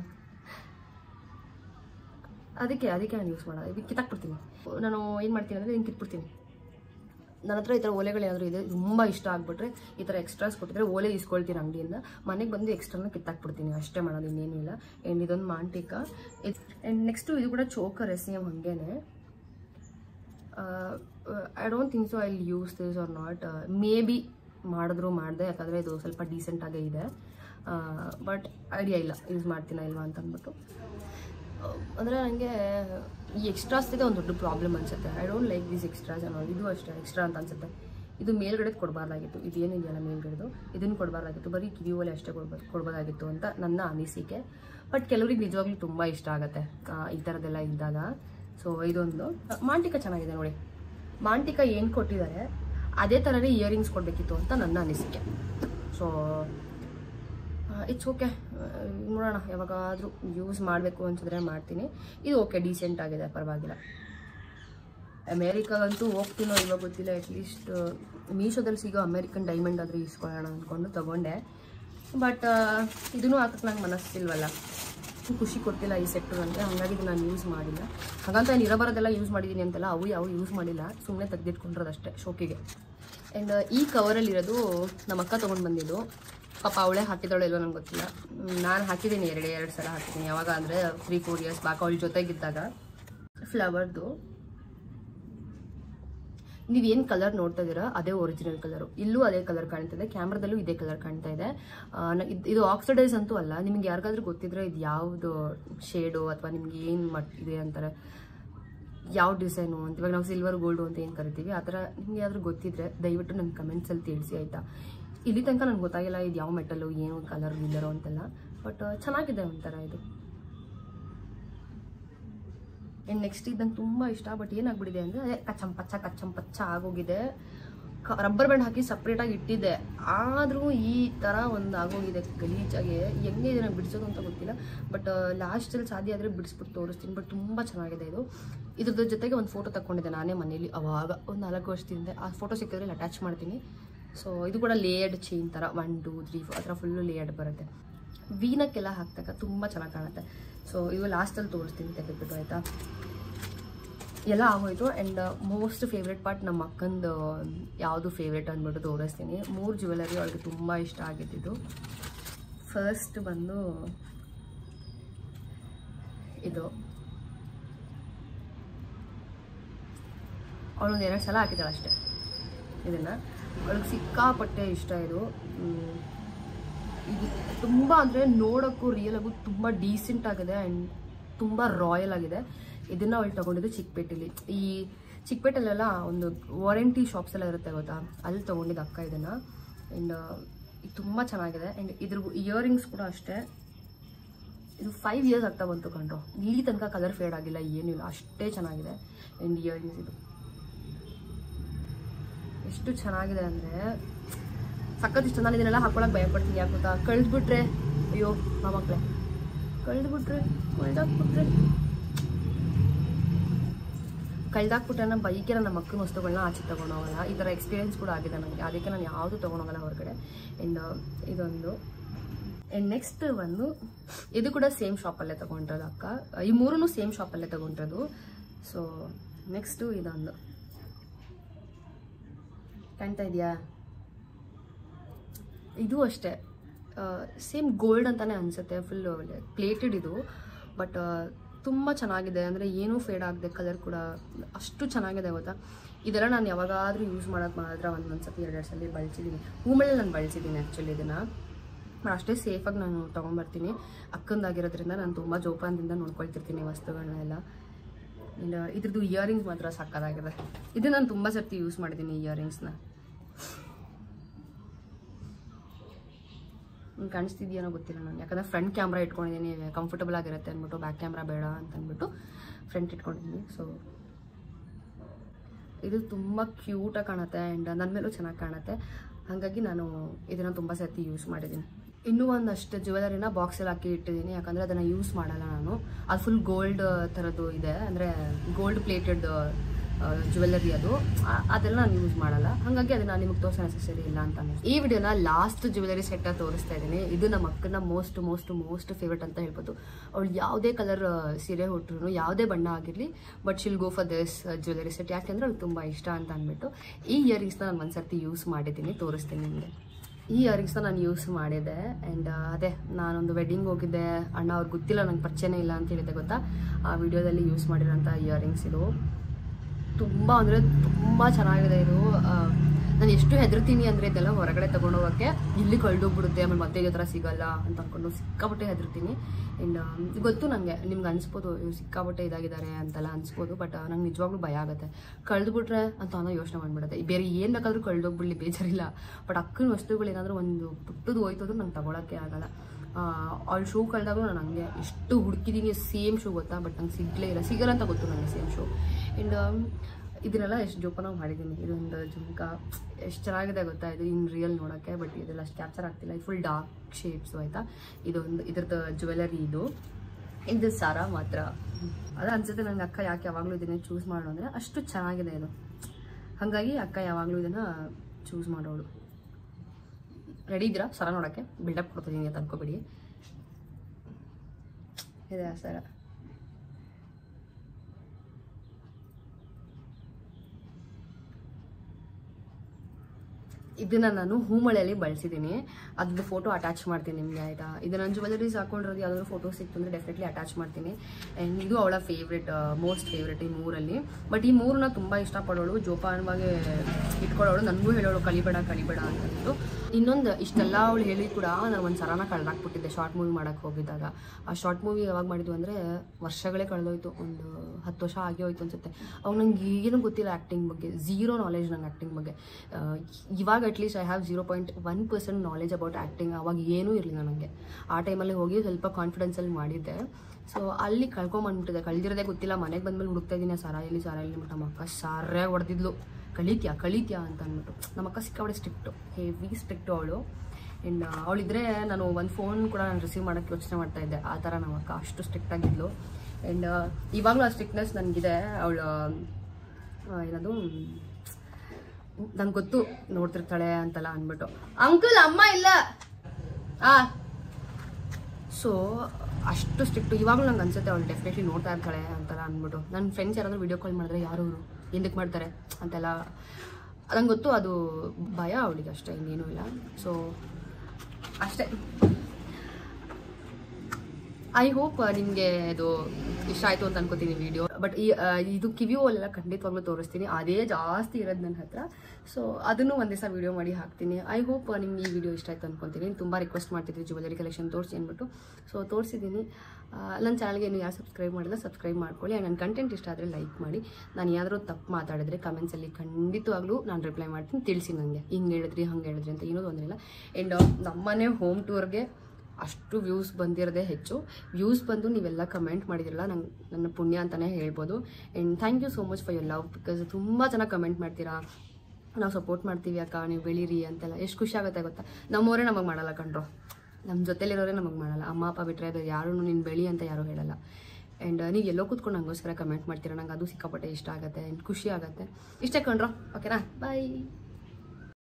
ಅದಕ್ಕೆ ಅದಕ್ಕೆ ನಾನು ಯೂಸ್ ಮಾಡೋದು ಇದು ಕಿತ್ತಾಕ್ಬಿಡ್ತೀನಿ ನಾನು ಏನು ಮಾಡ್ತೀನಿ ಅಂದರೆ ಹಿಂಗೆ ಕಿತ್ಬಿಡ್ತೀನಿ ನನ್ನ ಹತ್ರ ಈ ಥರ ಓಲೆಗಳು ಏನಾದರೂ ಇದೆ ತುಂಬ ಇಷ್ಟ ಆಗ್ಬಿಟ್ರೆ ಈ ಥರ ಎಕ್ಸ್ಟ್ರಾಸ್ ಕೊಟ್ಟಿದ್ರೆ ಓಲೆ ಇಸ್ಕೊಳ್ತೀನಿ ಅಂಗಡಿಯಿಂದ ಮನೆಗೆ ಬಂದು ಎಕ್ಸ್ಟ್ರಾನ ಕಿತ್ತಾಕ್ಬಿಡ್ತೀನಿ ಅಷ್ಟೇ ಮಾಡೋದು ಇನ್ನೇನು ಇಲ್ಲ ಆ್ಯಂಡ್ ಇದೊಂದು ಮಾಂಟಿಕ ಇದು ಆ್ಯಂಡ್ ನೆಕ್ಸ್ಟು ಇದು ಕೂಡ ಚೋಕರ್ ಸೇಮ್ ಹಾಗೇನೆ I don't think so I use this or not maybe ಮಾಡಿದ್ರು ಮಾಡಿದೆ ಯಾಕಂದರೆ ಇದು ಸ್ವಲ್ಪ ಡೀಸೆಂಟಾಗೇ ಇದೆ ಬಟ್ ಐಡಿಯಾ ಇಲ್ಲ ಯೂಸ್ ಮಾಡ್ತೀನ ಇಲ್ವಾ ಅಂತ ಅಂದ್ಬಿಟ್ಟು ಅಂದರೆ ನನಗೆ ಈ ಎಕ್ಸ್ಟ್ರಾಸ್ ಇದೆ ಒಂದು ದೊಡ್ಡ ಪ್ರಾಬ್ಲಮ್ ಅನ್ಸುತ್ತೆ I don't like this extras ಅನ್ನೋದು ಇದು ಅಷ್ಟೇ ಎಕ್ಸ್ಟ್ರಾ ಅಂತ ಅನ್ಸುತ್ತೆ ಇದು ಮೇಲ್ಗಡೆ ಕೊಡಬಾರ್ದಾಗಿತ್ತು ಇದು ಏನಿದೆಯಲ್ಲ ಮೇಲ್ಗಡೆದು ಇದನ್ನು ಕೊಡಬಾರ್ದಾಗಿತ್ತು ಬರೀ ಕಿವಿ ಓಲೆ ಅಷ್ಟೇ ಕೊಡ್ಬೋದು ಕೊಡ್ಬೋದಾಗಿತ್ತು ಅಂತ ನನ್ನ ಅನಿಸಿಕೆ ಬಟ್ ಕೆಲವ್ರಿಗೆ ನಿಜವಾಗ್ಲೂ ತುಂಬ ಇಷ್ಟ ಆಗುತ್ತೆ ಆ, ಈ ಥರದ್ದೆಲ್ಲ ಇದ್ದಾಗ ಸೊ ಇದೊಂದು ಮಾಂಟಿಕ ಚೆನ್ನಾಗಿದೆ ನೋಡಿ ಮಾಂಟಿಕ ಏನು ಕೊಟ್ಟಿದ್ದಾರೆ ಅದೇ ಥರನೇ ಇಯರಿಂಗ್ಸ್ ಕೊಡಬೇಕಿತ್ತು ಅಂತ ನನ್ನ ಅನಿಸಿಕೆ ಸೊ ಇಟ್ಸ್ ಓಕೆ ನೋಡೋಣ ಯಾವಾಗಾದರೂ ಯೂಸ್ ಮಾಡಬೇಕು ಅನ್ಸಿದ್ರೆ ಮಾಡ್ತೀನಿ ಇದು ಓಕೆ ಡೀಸೆಂಟ್ ಆಗಿದೆ ಪರವಾಗಿಲ್ಲ ಅಮೇರಿಕಾಗಂತೂ ಹೋಗ್ತೀನೋ ಇವಾಗ ಗೊತ್ತಿಲ್ಲ ಅಟ್ಲೀಸ್ಟ್ ಮೀಶೋದಲ್ಲಿ ಸಿಗೋ ಅಮೇರಿಕನ್ ಡೈಮಂಡ್ ಆದರೂ ಇಸ್ಕೊಳ್ಳೋಣ ಅಂದ್ಕೊಂಡು ತೊಗೊಂಡೆ ಬಟ್ ಇದನ್ನು ಹಾಕಕ್ಕೆ ನಂಗೆ ಮನಸ್ಸಿಲ್ವಲ್ಲ ಖುಷಿ ಕೊಡ್ತಿಲ್ಲ ಈ ಸೆಟ್ಟು ನನಗೆ ಹಾಗಾಗಿ ಇದು ನಾನು ಯೂಸ್ ಮಾಡಿಲ್ಲ ಹಾಗಂತ ನಾನು ಇರಬರೋದೆಲ್ಲ ಯೂಸ್ ಮಾಡಿದ್ದೀನಿ ಅಂತೆಲ್ಲ ಅವು ಯಾವ ಯೂಸ್ ಮಾಡಿಲ್ಲ ಸುಮ್ಮನೆ ತೆಗೆದಿಟ್ಕೊಂಡಿರೋದಷ್ಟೇ ಶೋಕಿಗೆ ಆ್ಯಂಡ್ ಈ ಕವರಲ್ಲಿರೋದು ನಮ್ಮ ಅಕ್ಕ ತೊಗೊಂಡು ಬಂದಿದ್ದು ಪಾಪ ಅವಳೇ ಹಾಕಿದವಳು ಇಲ್ವೋ ನಂಗೆ ಗೊತ್ತಿಲ್ಲ ನಾನು ಹಾಕಿದ್ದೀನಿ ಎರಡೇ ಎರಡು ಸಲ ಹಾಕಿದ್ದೀನಿ ಯಾವಾಗ ಅಂದರೆ ತ್ರೀ ಫೋರ್ ಇಯರ್ಸ್ ಬಾಕ ಅವಳ ಜೊತೆಗಿದ್ದಾಗ ಫ್ಲವರ್ದು ನೀವೇನು ಕಲರ್ ನೋಡ್ತಾ ಇದ್ದೀರಾ ಅದೇ ಒರಿಜಿನಲ್ ಕಲರು ಇಲ್ಲೂ ಅದೇ ಕಲರ್ ಕಾಣ್ತಿದೆ ಕ್ಯಾಮ್ರಾದಲ್ಲೂ ಇದೇ ಕಲರ್ ಕಾಣ್ತಾ ಇದೆ ಆ, ನ- ಇದ್- ಇದು ಆಕ್ಸಿಡೈಸ್ ಅಂತೂ ಅಲ್ಲ ನಿಮ್ಗೆ ಯಾರಿಗಾದ್ರೂ ಗೊತ್ತಿದ್ರೆ ಇದು ಯಾವುದು ಶೇಡು ಅಥವಾ ನಿಮ್ಗೆ ಏನು ಮಟ್ ಇದೆ ಅಂತಾರೆ ಯಾವ ಡಿಸೈನು ಅಂತ ಇವಾಗ ನಾವು ಸಿಲ್ವರ್ ಗೋಲ್ಡು ಅಂತ ಏನು ಕರಿತೀವಿ ಆ ಥರ ನಿಮ್ಗೆ ಯಾವ್ದಾದ್ರು ಗೊತ್ತಿದ್ರೆ ದಯವಿಟ್ಟು ನನ್ನ ಕಮೆಂಟ್ಸಲ್ಲಿ ತಿಳಿಸಿ ಆಯಿತಾ ಇಲ್ಲಿ ತನಕ ನನಗೆ ಗೊತ್ತಾಗಿಲ್ಲ ಇದು ಯಾವ ಮೆಟಲು ಏನು ಕಲರ್ ಇಲ್ಲರೋ ಅಂತೆಲ್ಲ ಬಟ್ ಚೆನ್ನಾಗಿದೆ ಒಂಥರ ಇದು ಆ್ಯಂಡ್ ನೆಕ್ಸ್ಟ್ ಇದು ನಂಗೆ ತುಂಬ ಇಷ್ಟ ಬಟ್ ಏನಾಗ್ಬಿಟ್ಟಿದೆ ಅಂದರೆ ಅದೇ ಕಚ್ಚಂ ಪಚ್ಚ ಕಚ್ಚಂ ಪಚ್ಚ ಆಗೋಗಿದೆ ರಬ್ಬರ್ ಬ್ಯಾಂಡ್ ಹಾಕಿ ಸಪ್ರೇಟಾಗಿ ಇಟ್ಟಿದ್ದೆ ಆದರೂ ಈ ಥರ ಒಂದು ಆಗೋಗಿದೆ ಗಲೀಜಾಗಿ ಹೆಂಗೆ ಇದನ್ನು ಬಿಡಿಸೋದು ಅಂತ ಗೊತ್ತಿಲ್ಲ ಬಟ್ ಲಾಸ್ಟಲ್ಲಿ ಸಾಧ್ಯ ಆದರೆ ಬಿಡಿಸ್ಬಿಟ್ಟು ತೋರಿಸ್ತೀನಿ ಬಟ್ ತುಂಬ ಚೆನ್ನಾಗಿದೆ ಇದು ಇದ್ರದ್ದು ಜೊತೆಗೆ ಒಂದು ಫೋಟೋ ತಗೊಂಡಿದ್ದೆ ನಾನೇ ಮನೇಲಿ ಅವಾಗ ಒಂದು ನಾಲ್ಕು ವರ್ಷದಿಂದ ಆ ಫೋಟೋ ಸಿಕ್ಕಿದ್ರೆ ಇಲ್ಲಿ ಅಟ್ಯಾಚ್ ಮಾಡ್ತೀನಿ ಸೊ ಇದು ಕೂಡ ಲೇಯರ್ಡ್ ಚೈನ್ ಥರ ಒನ್ ಟೂ ತ್ರೀ ಫೋರ್ ಆ ಥರ ಫುಲ್ಲು ಲೇಯರ್ಡ್ ಬರುತ್ತೆ ವೀನಕ್ಕೆಲ್ಲ ಹಾಕ್ತಕ್ಕ ತುಂಬ ಚೆನ್ನಾಗಿ ಕಾಣುತ್ತೆ ಸೊ ಇದು ಲಾಸ್ಟಲ್ಲಿ ತೋರಿಸ್ತೀನಿ ತೆಗೆದ್ಬಿಟ್ಟು ಆಯಿತಾ ಎಲ್ಲ ಆಗೋಯ್ತು ಆ್ಯಂಡ್ ಮೋಸ್ಟ್ ಫೇವ್ರೆಟ್ ಪಾರ್ಟ್ ನಮ್ಮ ಅಕ್ಕಂದು ಯಾವುದು ಫೇವ್ರೆಟ್ ಅಂದ್ಬಿಟ್ಟು ತೋರಿಸ್ತೀನಿ ಮೂರು ಜ್ಯುವೆಲರಿ ಅವಳಿಗೆ ತುಂಬ ಇಷ್ಟ ಆಗಿದ್ದಿದ್ದು ಫಸ್ಟ್ ಬಂದು ಇದು ಅವಳೊಂದು ಎರಡು ಸಲ ಹಾಕಿದ್ದಾಳೆ ಅಷ್ಟೇ ಇದನ್ನು ಅವಳಿಗೆ ಸಿಕ್ಕಾಪಟ್ಟೆ ಇಷ್ಟ ಇದು ಹ್ಮ್. ಇದು ತುಂಬ ಅಂದರೆ ನೋಡೋಕ್ಕೂ ರಿಯಲ್ ಆಗು ತುಂಬ ಡೀಸೆಂಟ್ ಆಗಿದೆ ಆ್ಯಂಡ್ ತುಂಬ ರಾಯಲ್ ಆಗಿದೆ ಇದನ್ನು ಅವಳು ತಗೊಂಡಿದ್ದು ಚಿಕ್ಕಪೇಟೆಲಿ ಈ ಚಿಕ್ಕಪೇಟೆಲೆಲ್ಲ ಒಂದು ವಾರಂಟಿ ಶಾಪ್ಸ್ ಎಲ್ಲ ಇರುತ್ತೆ ಗೊತ್ತಾ ಅಲ್ಲಿ ತೊಗೊಂಡಿದ್ದು ಅಕ್ಕ ಇದನ್ನು ಆ್ಯಂಡ್ ಇದು ತುಂಬ ಚೆನ್ನಾಗಿದೆ ಆ್ಯಂಡ್ ಇದ್ರ ಇಯರಿಂಗ್ಸ್ ಕೂಡ ಅಷ್ಟೇ ಇದು ಫೈವ್ ಇಯರ್ಸ್ ಆಗ್ತಾ ಬಂತು ಕಂಡ್ರು ಇಲ್ಲಿ ತನಕ ಕಲರ್ ಫೇಡ್ ಆಗಿಲ್ಲ ಏನಿಲ್ಲ ಅಷ್ಟೇ ಚೆನ್ನಾಗಿದೆ ಆ್ಯಂಡ್ ಇಯರಿಂಗ್ಸ್ ಇದು ಎಷ್ಟು ಚೆನ್ನಾಗಿದೆ ಅಂದರೆ ಸಖತ್ ಇಷ್ಟ ನಾನು ಇದನ್ನೆಲ್ಲ ಹಾಕೊಳಕ್ಕೆ ಭಯಪಡ್ತೀನಿ ಯಾಕೆ ಗೊತ್ತಾ ಕಳೆದ್ಬಿಟ್ರೆ ಅಯ್ಯೋ ಮಕ್ಕಳೇ ಕಳೆದ್ಬಿಟ್ರೆ ಕಳ್ದಾಕ್ಬಿಟ್ರೆ ಕಳ್ದಾಕ್ಬಿಟ್ರೆ ನಮ್ಮ ಬೈಕೆ ನನ್ನ ಮಕ್ಕಳ ವಸ್ತುಗಳನ್ನ ಆಚೆ ತೊಗೊಂಡೋಗಲ್ಲ ಈ ಥರ ಎಕ್ಸ್ಪೀರಿಯನ್ಸ್ ಕೂಡ ಆಗಿದೆ ನನಗೆ ಅದಕ್ಕೆ ನಾನು ಯಾವುದು ತೊಗೊಂಡೋಗಲ್ಲ ಹೊರಗಡೆ ಆ್ಯಂಡ್ ಇದೊಂದು ಆ್ಯಂಡ್ ನೆಕ್ಸ್ಟ್ ಒಂದು ಇದು ಕೂಡ ಸೇಮ್ ಶಾಪಲ್ಲೇ ತೊಗೊಂಡಿರೋದು ಅಕ್ಕ ಈ ಮೂರೂ ಸೇಮ್ ಶಾಪಲ್ಲೇ ತೊಗೊಂಡಿರೋದು ಸೊ ನೆಕ್ಸ್ಟು ಇದೊಂದು ಕಾಣ್ತಾ ಇದೆಯಾ ಇದು ಅಷ್ಟೇ ಸೇಮ್ ಗೋಲ್ಡ್ ಅಂತಾನೆ ಅನಿಸುತ್ತೆ ಫುಲ್ ಪ್ಲೇಟೆಡ್ ಇದು ಬಟ್ ತುಂಬ ಚೆನ್ನಾಗಿದೆ ಅಂದರೆ ಏನೂ ಫೇಡ್ ಆಗದೆ ಕಲರ್ ಕೂಡ ಅಷ್ಟು ಚೆನ್ನಾಗಿದೆ ಗೊತ್ತಾ ಇದೆಲ್ಲ ನಾನು ಯಾವಾಗಾದರೂ ಯೂಸ್ ಮಾಡೋದು ಮಾತ್ರ ಒಂದು ಒಂದು ಸತಿ ಎರಡು ಸಲ ಬಳಸಿದ್ದೀನಿ ಹೂಮಳೆ ನಾನು ಬಳಸಿದ್ದೀನಿ ಆ್ಯಕ್ಚುಲಿ ಇದನ್ನು ಅಷ್ಟೇ ಸೇಫಾಗಿ ನಾನು ತೊಗೊಂಬರ್ತೀನಿ ಅಕ್ಕಂದಾಗಿರೋದ್ರಿಂದ ನಾನು ತುಂಬ ಜೋಪಾನದಿಂದ ನೋಡ್ಕೊಳ್ತಿರ್ತೀನಿ ವಸ್ತುಗಳನ್ನೆಲ್ಲ ಆ್ಯಂಡ್ ಇದ್ರದ್ದು ಇಯರಿಂಗ್ಸ್ ಮಾತ್ರ ಸಕ್ಕದಾಗಿದೆ ಇದು ನಾನು ತುಂಬ ಸರ್ತಿ ಯೂಸ್ ಮಾಡಿದ್ದೀನಿ ಇಯರಿಂಗ್ಸ್ನ ನಿಮ್ಗೆ ಕಾಣಿಸ್ತಿದ್ಯಾನೋ ಗೊತ್ತಿಲ್ಲ ನಾನು ಯಾಕಂದರೆ ಫ್ರಂಟ್ ಕ್ಯಾಮ್ರಾ ಇಟ್ಕೊಂಡಿದ್ದೀನಿ ಕಂಫರ್ಟಬಲ್ ಆಗಿರುತ್ತೆ ಅಂದ್ಬಿಟ್ಟು ಬ್ಯಾಕ್ ಕ್ಯಾಮ್ರಾ ಬೇಡ ಅಂತ ಅಂದ್ಬಿಟ್ಟು ಫ್ರಂಟ್ ಇಟ್ಕೊಂಡಿದ್ದೀನಿ ಸೊ ಇದು ತುಂಬ ಕ್ಯೂಟಾಗಿ ಕಾಣುತ್ತೆ ಆ್ಯಂಡ್ ನನ್ನ ಮೇಲೂ ಚೆನ್ನಾಗಿ ಕಾಣುತ್ತೆ ಹಾಗಾಗಿ ನಾನು ಇದನ್ನು ತುಂಬ ಸರ್ತಿ ಯೂಸ್ ಮಾಡಿದ್ದೀನಿ ಇನ್ನೂ ಒಂದಷ್ಟು ಜ್ಯುವೆಲರಿನ ಬಾಕ್ಸಲ್ಲಿ ಹಾಕಿ ಇಟ್ಟಿದ್ದೀನಿ ಯಾಕಂದರೆ ಅದನ್ನು ಯೂಸ್ ಮಾಡಲ್ಲ ನಾನು ಅದು ಫುಲ್ ಗೋಲ್ಡ್ ಥರದ್ದು ಇದೆ ಅಂದರೆ ಗೋಲ್ಡ್ ಪ್ಲೇಟೆಡ್ ಜ್ಯುವೆಲರಿ ಅದು ಆ- ಅದೆಲ್ಲ ನಾನು ಯೂಸ್ ಮಾಡಲ್ಲ ಹಾಗಾಗಿ ಅದನ್ನ ನಿಮಗೆ ತೋರಿಸೋ ನೆಸೆಸರಿ ಇಲ್ಲ ಅಂತ ಅನ್ನಿಸ್ತು. ಈ ವಿಡಿಯೋನ ಲಾಸ್ಟ್ ಜ್ಯುವೆಲರಿ ಸೆಟ್ ತೋರಿಸ್ತಾ ಇದ್ದೀನಿ ಇದು ನಮ್ಮ ಅಕ್ಕನ ಮೋಸ್ಟ್ ಮೋಸ್ಟ್ ಮೋಸ್ಟ್ ಫೇವ್ರೇಟ್ ಅಂತ ಹೇಳ್ಬೋದು ಅವಳು ಯಾವುದೇ ಕಲರ್ ಸೀರೆ ಹುಟ್ಟರು ಯಾವುದೇ ಬಣ್ಣ ಆಗಿರಲಿ but she'll go for this jewellery set ಯಾಕೆಂದ್ರೆ ಅವ್ಳಿಗೆ ತುಂಬ ಇಷ್ಟ ಅಂತ ಅಂದ್ಬಿಟ್ಟು ಈ ಇಯರಿಂಗ್ಸ್ನ ನಾನು ಒಂದ್ಸರ್ತಿ ಯೂಸ್ ಮಾಡಿದ್ದೀನಿ ತೋರಿಸ್ತೀನಿ ನಿಮಗೆ ಈ ಇಯರಿಂಗ್ಸ್ನ ನಾನು ಯೂಸ್ ಮಾಡಿದೆ ಆ್ಯಂಡ್ ಅದೇ ನಾನೊಂದು ವೆಡ್ಡಿಂಗ್ ಹೋಗಿದ್ದೆ ಅಣ್ಣ ಅವ್ರಿಗೆ ಗೊತ್ತಿಲ್ಲ ನಂಗೆ ಪರಿಚಯನೇ ಇಲ್ಲ ಅಂತ ಹೇಳಿದೆ ಗೊತ್ತಾ ಆ ವಿಡಿಯೋದಲ್ಲಿ ಯೂಸ್ ಮಾಡಿರೋಂಥ ಇಯರಿಂಗ್ಸ್ ಇದು ತುಂಬ ಅಂದರೆ ತುಂಬ ಚೆನ್ನಾಗಿದೆ ಇದು ಆ, ನಾನು ಎಷ್ಟು ಹೆದರ್ತೀನಿ ಅಂದರೆ ಇದೆಲ್ಲ ಹೊರಗಡೆ ತಗೊಂಡೋಗೋಕ್ಕೆ ಇಲ್ಲಿ ಕಳ್ದೋಗ್ಬಿಡುತ್ತೆ ಆಮೇಲೆ ಮತ್ತೆ ಇದೇ ಥರ ಸಿಗಲ್ಲ ಅಂತ ಅಂದ್ಕೊಂಡು ಸಿಕ್ಕಾಪಟ್ಟೆ ಹೆದರ್ತೀನಿ ಆ್ಯಂಡ್ ಗೊತ್ತು ನನಗೆ ನಿಮ್ಗೆ ಅನಿಸ್ಬೋದು ಇವ್ರು ಸಿಕ್ಕಾಪಟ್ಟೆ ಇದಾಗಿದ್ದಾರೆ ಅಂತೆಲ್ಲ ಅನಿಸ್ಬೋದು ಬಟ್ ನಂಗೆ ನಿಜವಾಗ್ಲೂ ಭಯ ಆಗುತ್ತೆ ಕಳೆದ್ಬಿಟ್ರೆ ಅಂತ ಅನ್ನೋ ಯೋಚನೆ ಮಾಡ್ಬಿಡುತ್ತೆ ಬೇರೆ ಏನು ಬೇಕಾದ್ರೂ ಕಳ್ದೋಗ್ಬಿಡ್ಲಿ ಬೇಜಾರಿಲ್ಲ ಬಟ್ ಅಕ್ಕನ ವಸ್ತುಗಳು ಏನಾದರೂ ಒಂದು ಪುಟ್ಟದು ಹೋಯ್ತು ಅಂದ್ರೆ ನಂಗೆ ತಗೊಳಕ್ಕೆ ಆಗಲ್ಲ ಅವಳು ಶೂ ಕಳೆದಾಗೂ ನಾನು ಹಂಗೆ ಎಷ್ಟು ಹುಡುಕಿದ್ದೀನಿ ಸೇಮ್ ಶೂ ಗೊತ್ತಾ ಬಟ್ ನಂಗೆ ಸಿಗಲೇ ಇಲ್ಲ ಸಿಗಲ್ಲ ಅಂತ ಗೊತ್ತು ನನಗೆ ಸೇಮ್ ಶೂ ಆ್ಯಂಡ್ ಇದನ್ನೆಲ್ಲ ಎಷ್ಟು ಜೋಪಾನ ಮಾಡಿದ್ದೀನಿ ಇದೊಂದು ಜುಮ್ಕ ಎಷ್ಟು ಚೆನ್ನಾಗಿದೆ ಗೊತ್ತಾ ಇದು ಇನ್ ರಿಯಲ್ ನೋಡೋಕ್ಕೆ ಬಟ್ ಇದೆಲ್ಲ ಅಷ್ಟು ಕ್ಯಾಪ್ಚರ್ ಆಗ್ತಿಲ್ಲ ಇದು ಫುಲ್ ಡಾರ್ಕ್ ಶೇಡ್ಸು ಆಯಿತಾ ಇದೊಂದು ಇದ್ರದ್ದು ಜ್ಯುವೆಲರಿ ಇದು ಇದು ಸಾರ ಮಾತ್ರ ಅದು ಅನ್ಸುತ್ತೆ ನನಗೆ ಅಕ್ಕ ಯಾಕೆ ಯಾವಾಗಲೂ ಇದನ್ನೇ ಚೂಸ್ ಮಾಡು ಅಂದರೆ ಅಷ್ಟು ಚೆನ್ನಾಗಿದೆ ಇದು ಹಾಗಾಗಿ ಅಕ್ಕ ಯಾವಾಗಲೂ ಇದನ್ನು ಚೂಸ್ ಮಾಡೋಳು ರೆಡಿ ಇದ್ದೀರಾ ಸರ ನೋಡೋಕ್ಕೆ ಬಿಲ್ಡಪ್ ಕೊಡ್ತಿದ್ದೀನಿ ಅಂತ ಅನ್ಕೋಬೇಡಿ ಇದೆ ಆ ಸರ ಇದನ್ನ ನಾನು ಹೂಮಳೆಯಲ್ಲಿ ಬಳಸಿದ್ದೀನಿ ಅದ್ರ ಫೋಟೋ ಅಟ್ಯಾಚ್ ಮಾಡ್ತೀನಿ ನಿಮಗೆ ಆಯಿತಾ ಇದು ನನ್ನ ಜ್ಯುವೆಲರೀಸ್ ಹಾಕೊಂಡಿರೋದು ಯಾವ್ದಾದ್ರು ಫೋಟೋ ಸಿಕ್ತು ಅಂದರೆ ಡೆಫಿನೆಟ್ಲಿ ಅಟ್ಯಾಚ್ ಮಾಡ್ತೀನಿ ಆ್ಯಂಡ್ ಇದು ಅವಳ ಫೇವ್ರೆಟ್ ಮೋಸ್ಟ್ ಫೇವ್ರೆಟ್ ಈ ಮೂರಲ್ಲಿ ಬಟ್ ಈ ಮೂರನ್ನ ತುಂಬ ಇಷ್ಟಪಡೋಳು ಜೋಪಾನವಾಗಿ ಇಟ್ಕೊಳ್ಳೋಳು ನನಗೂ ಹೇಳೋಳು ಕಲಿಬೇಡ ಕಲಿಬೇಡ ಅಂತಂದು ಇನ್ನೊಂದು ಇಷ್ಟೆಲ್ಲ ಅವಳು ಹೇಳಿ ಕೂಡ ನಾನು ಒಂದು ಸರನ ಕಳ್ದಾಕ್ಬಿಟ್ಟಿದ್ದೆ ಶಾರ್ಟ್ ಮೂವಿ ಮಾಡೋಕ್ಕೆ ಹೋಗಿದ್ದಾಗ ಆ ಶಾರ್ಟ್ ಮೂವಿ ಯಾವಾಗ ಮಾಡಿದ್ವು ಅಂದರೆ ವರ್ಷಗಳೇ ಕಳೆದೋಯ್ತು ಒಂದು ಹತ್ತು ವರ್ಷ ಆಗಿ ಹೋಯ್ತು ಅನ್ಸುತ್ತೆ ಅವಾಗ ನಂಗೆ ಏನೂ ಗೊತ್ತಿಲ್ಲ ಆ್ಯಕ್ಟಿಂಗ್ ಬಗ್ಗೆ ಝೀರೋ ನಾಲೆಜ್ ನಂಗೆ ಆ್ಯಕ್ಟಿಂಗ್ ಬಗ್ಗೆ ಆ, ಇವಾಗ at least I have zero point one percent knowledge about acting ಅವಾಗ ಏನೂ ಇರಲಿಲ್ಲ ನನಗೆ ಆ ಟೈಮಲ್ಲಿ ಹೋಗಿ ಸ್ವಲ್ಪ ಕಾನ್ಫಿಡೆನ್ಸಲ್ಲಿ ಮಾಡಿದ್ದೆ ಸೊ ಅಲ್ಲಿ ಕಳ್ಕೊಂಬಂದ್ಬಿಟ್ಟಿದೆ ಕಳ್ದಿರೋದೇ ಗೊತ್ತಿಲ್ಲ ಮನೆಗೆ ಬಂದ್ಮೇಲೆ ಹುಡುಕ್ತಾ ಇದ್ದೀನಿ ಸಾರ ಎಲ್ಲಿ ಸಾರ ಎಲ್ಲಿ ನಮ್ಮ ಅಕ್ಕ ಸಾರೇ ಹೊಡೆದಿದ್ಲು ಕಲಿತ್ಯಾ ಕಲಿತ್ಯಾ ಅಂತ ಅಂದ್ಬಿಟ್ಟು ನಮ್ಮ ಅಕ್ಕ ಸಿಕ್ಕಾಬಡೆ ಸ್ಟ್ರಿಕ್ಟು ಹೆವಿ ಸ್ಟ್ರಿಕ್ಟು ಅವಳು ಆ್ಯಂಡ್ ಅವಳಿದ್ರೆ ನಾನು ಒಂದು ಫೋನ್ ಕೂಡ ನಾನು ರಿಸೀವ್ ಮಾಡೋಕ್ಕೆ ಯೋಚನೆ ಮಾಡ್ತಾ ಇದ್ದೆ ಆ ಥರ ನಮ್ಮ ಅಕ್ಕ ಅಷ್ಟು ಸ್ಟ್ರಿಕ್ಟ್ ಆಗಿದ್ಲು ಆ್ಯಂಡ್ ಇವಾಗಲೂ ಆ ಸ್ಟ್ರಿಕ್ಟ್ನೆಸ್ ನನಗಿದೆ ಅವಳು ಏನದು ನಂಗೆ ಗೊತ್ತು ನೋಡ್ತಿರ್ತಾಳೆ ಅಂತೆಲ್ಲ ಅಂದ್ಬಿಟ್ಟು ಅಂಕಲ್ ಅಮ್ಮ ಇಲ್ಲ ಆ ಸೊ ಅಷ್ಟು ಸ್ಟ್ರಿಕ್ಟು ಇವಾಗಲೂ ನಂಗೆ ಅನ್ಸುತ್ತೆ ಅವಳು ಡೆಫಿನೆಟ್ಲಿ ನೋಡ್ತಾ ಇರ್ತಾಳೆ ಅಂತೆಲ್ಲ ಅಂದ್ಬಿಟ್ಟು ನನ್ನ ಫ್ರೆಂಡ್ಸ್ ಯಾರಾದರೂ ವಿಡಿಯೋ ಕಾಲ್ ಮಾಡಿದ್ರೆ ಯಾರು ಇವ್ರು? ಎಂದಕ್ಕೆ ಮಾಡ್ತಾರೆ ಅಂತೆಲ್ಲ ನಂಗೆ ಗೊತ್ತು ಅದು ಭಯ ಅವಳಿಗೆ ಅಷ್ಟೇ ಇನ್ನೇನೂ ಇಲ್ಲ ಸೊ ಅಷ್ಟೇ ಐ ಹೋಪ್ ನಿಮಗೆ ಇದು ಇಷ್ಟ ಆಯಿತು ಅಂತ ಅನ್ಕೋತೀನಿ ವಿಡಿಯೋ ಬಟ್ ಈ ಆ, ಇದು ಕಿವಿಯು ಅಲ್ಲೆಲ್ಲ ಖಂಡಿತವಾಗ್ಲೂ ತೋರಿಸ್ತೀನಿ ಅದೇ ಜಾಸ್ತಿ ಇರೋದು ನನ್ನ ಹತ್ರ ಸೊ ಅದನ್ನು ಒಂದು ದಿವಸ ವಿಡಿಯೋ ಮಾಡಿ ಹಾಕ್ತೀನಿ ಐ ಹೋಪ್ ನಿಮ್ಗೆ ಈ ವಿಡಿಯೋ ಇಷ್ಟ ಆಯಿತು ಅನ್ಕೊತೀನಿ ತುಂಬ ರಿಕ್ವೆಸ್ಟ್ ಮಾಡ್ತಿದ್ವಿ ಜ್ಯುವೆಲರಿ ಕಲೆಕ್ಷನ್ ತೋರಿಸಿ ಅಂದ್ಬಿಟ್ಟು ಸೊ ತೋರಿಸಿದ್ದೀನಿ ನನ್ನ ಚಾನಲ್ಗೆ ಇನ್ನು ಯಾರು ಸಬ್ಸ್ಕ್ರೈಬ್ ಮಾಡಿಲ್ಲ ಸಬ್ಸ್ಕ್ರೈಬ್ ಮಾಡ್ಕೊಳ್ಳಿ ಆ್ಯಂಡ್ ನನ್ನ ಕಂಟೆಂಟ್ ಇಷ್ಟ ಆದರೆ ಲೈಕ್ ಮಾಡಿ ನಾನು ಯಾವ್ದಾದ್ರು ತಪ್ಪು ಮಾತಾಡಿದ್ರೆ ಕಮೆಂಟ್ಸಲ್ಲಿ ಖಂಡಿತವಾಗ್ಲೂ ನಾನು ರಿಪ್ಲೈ ಮಾಡ್ತೀನಿ ತಿಳಿಸಿ ನನಗೆ ಹಿಂಗೆ ಹೇಳಿದ್ರಿ ಹಂಗೆ ಹೇಳಿದ್ರಿ ಅಂತ ಏನೂ ತೊಂದರೆ ಇಲ್ಲ ಆ್ಯಂಡ್ ನಮ್ಮನೆ ಹೋಮ್ ಟೂರ್ಗೆ ಅಷ್ಟು ವ್ಯೂಸ್ ಬಂದಿರೋದೇ ಹೆಚ್ಚು ವ್ಯೂಸ್ ಬಂದು ನೀವೆಲ್ಲ ಕಮೆಂಟ್ ಮಾಡಿದಿರಲ್ಲ ನಂಗೆ ನನ್ನ ಪುಣ್ಯ ಅಂತಲೇ ಹೇಳ್ಬೋದು and thank you so much for your love because ತುಂಬ ಚೆನ್ನಾಗಿ ಕಮೆಂಟ್ ಮಾಡ್ತೀರಾ ನಾವು ಸಪೋರ್ಟ್ ಮಾಡ್ತೀವಿ ಅಕ್ಕ ನೀವು ಬೆಳೀರಿ ಅಂತೆಲ್ಲ ಎಷ್ಟು ಖುಷಿ ಆಗುತ್ತೆ ಗೊತ್ತಾ ನಮ್ಮವರೇ ನಮಗೆ ಮಾಡಲ್ಲ ಕಣ್ರು ನಮ್ಮ ಜೊತೆಲಿರೋರೇ ನಮಗೆ ಮಾಡಲ್ಲ ಅಮ್ಮ ಅಪ್ಪ ಬಿಟ್ಟರೆ ಅದು ಯಾರೂ ನೀನು ಬೆಳಿ ಅಂತ ಯಾರೂ ಹೇಳಲ್ಲ ಆ್ಯಂಡ್ ನೀವು ಎಲ್ಲೋ ಕೂತ್ಕೊಂಡು ನಂಗೋಸ್ಕರ ಕಮೆಂಟ್ ಮಾಡ್ತೀರಾ ನಂಗೆ ಅದು ಸಿಕ್ಕಾಪಟ್ಟೆ ಇಷ್ಟ ಆಗುತ್ತೆ ಆ್ಯಂಡ್ ಖುಷಿ ಆಗುತ್ತೆ ಇಷ್ಟೇ ಕಣ್ರು ಓಕೆನಾ ಬಾಯ್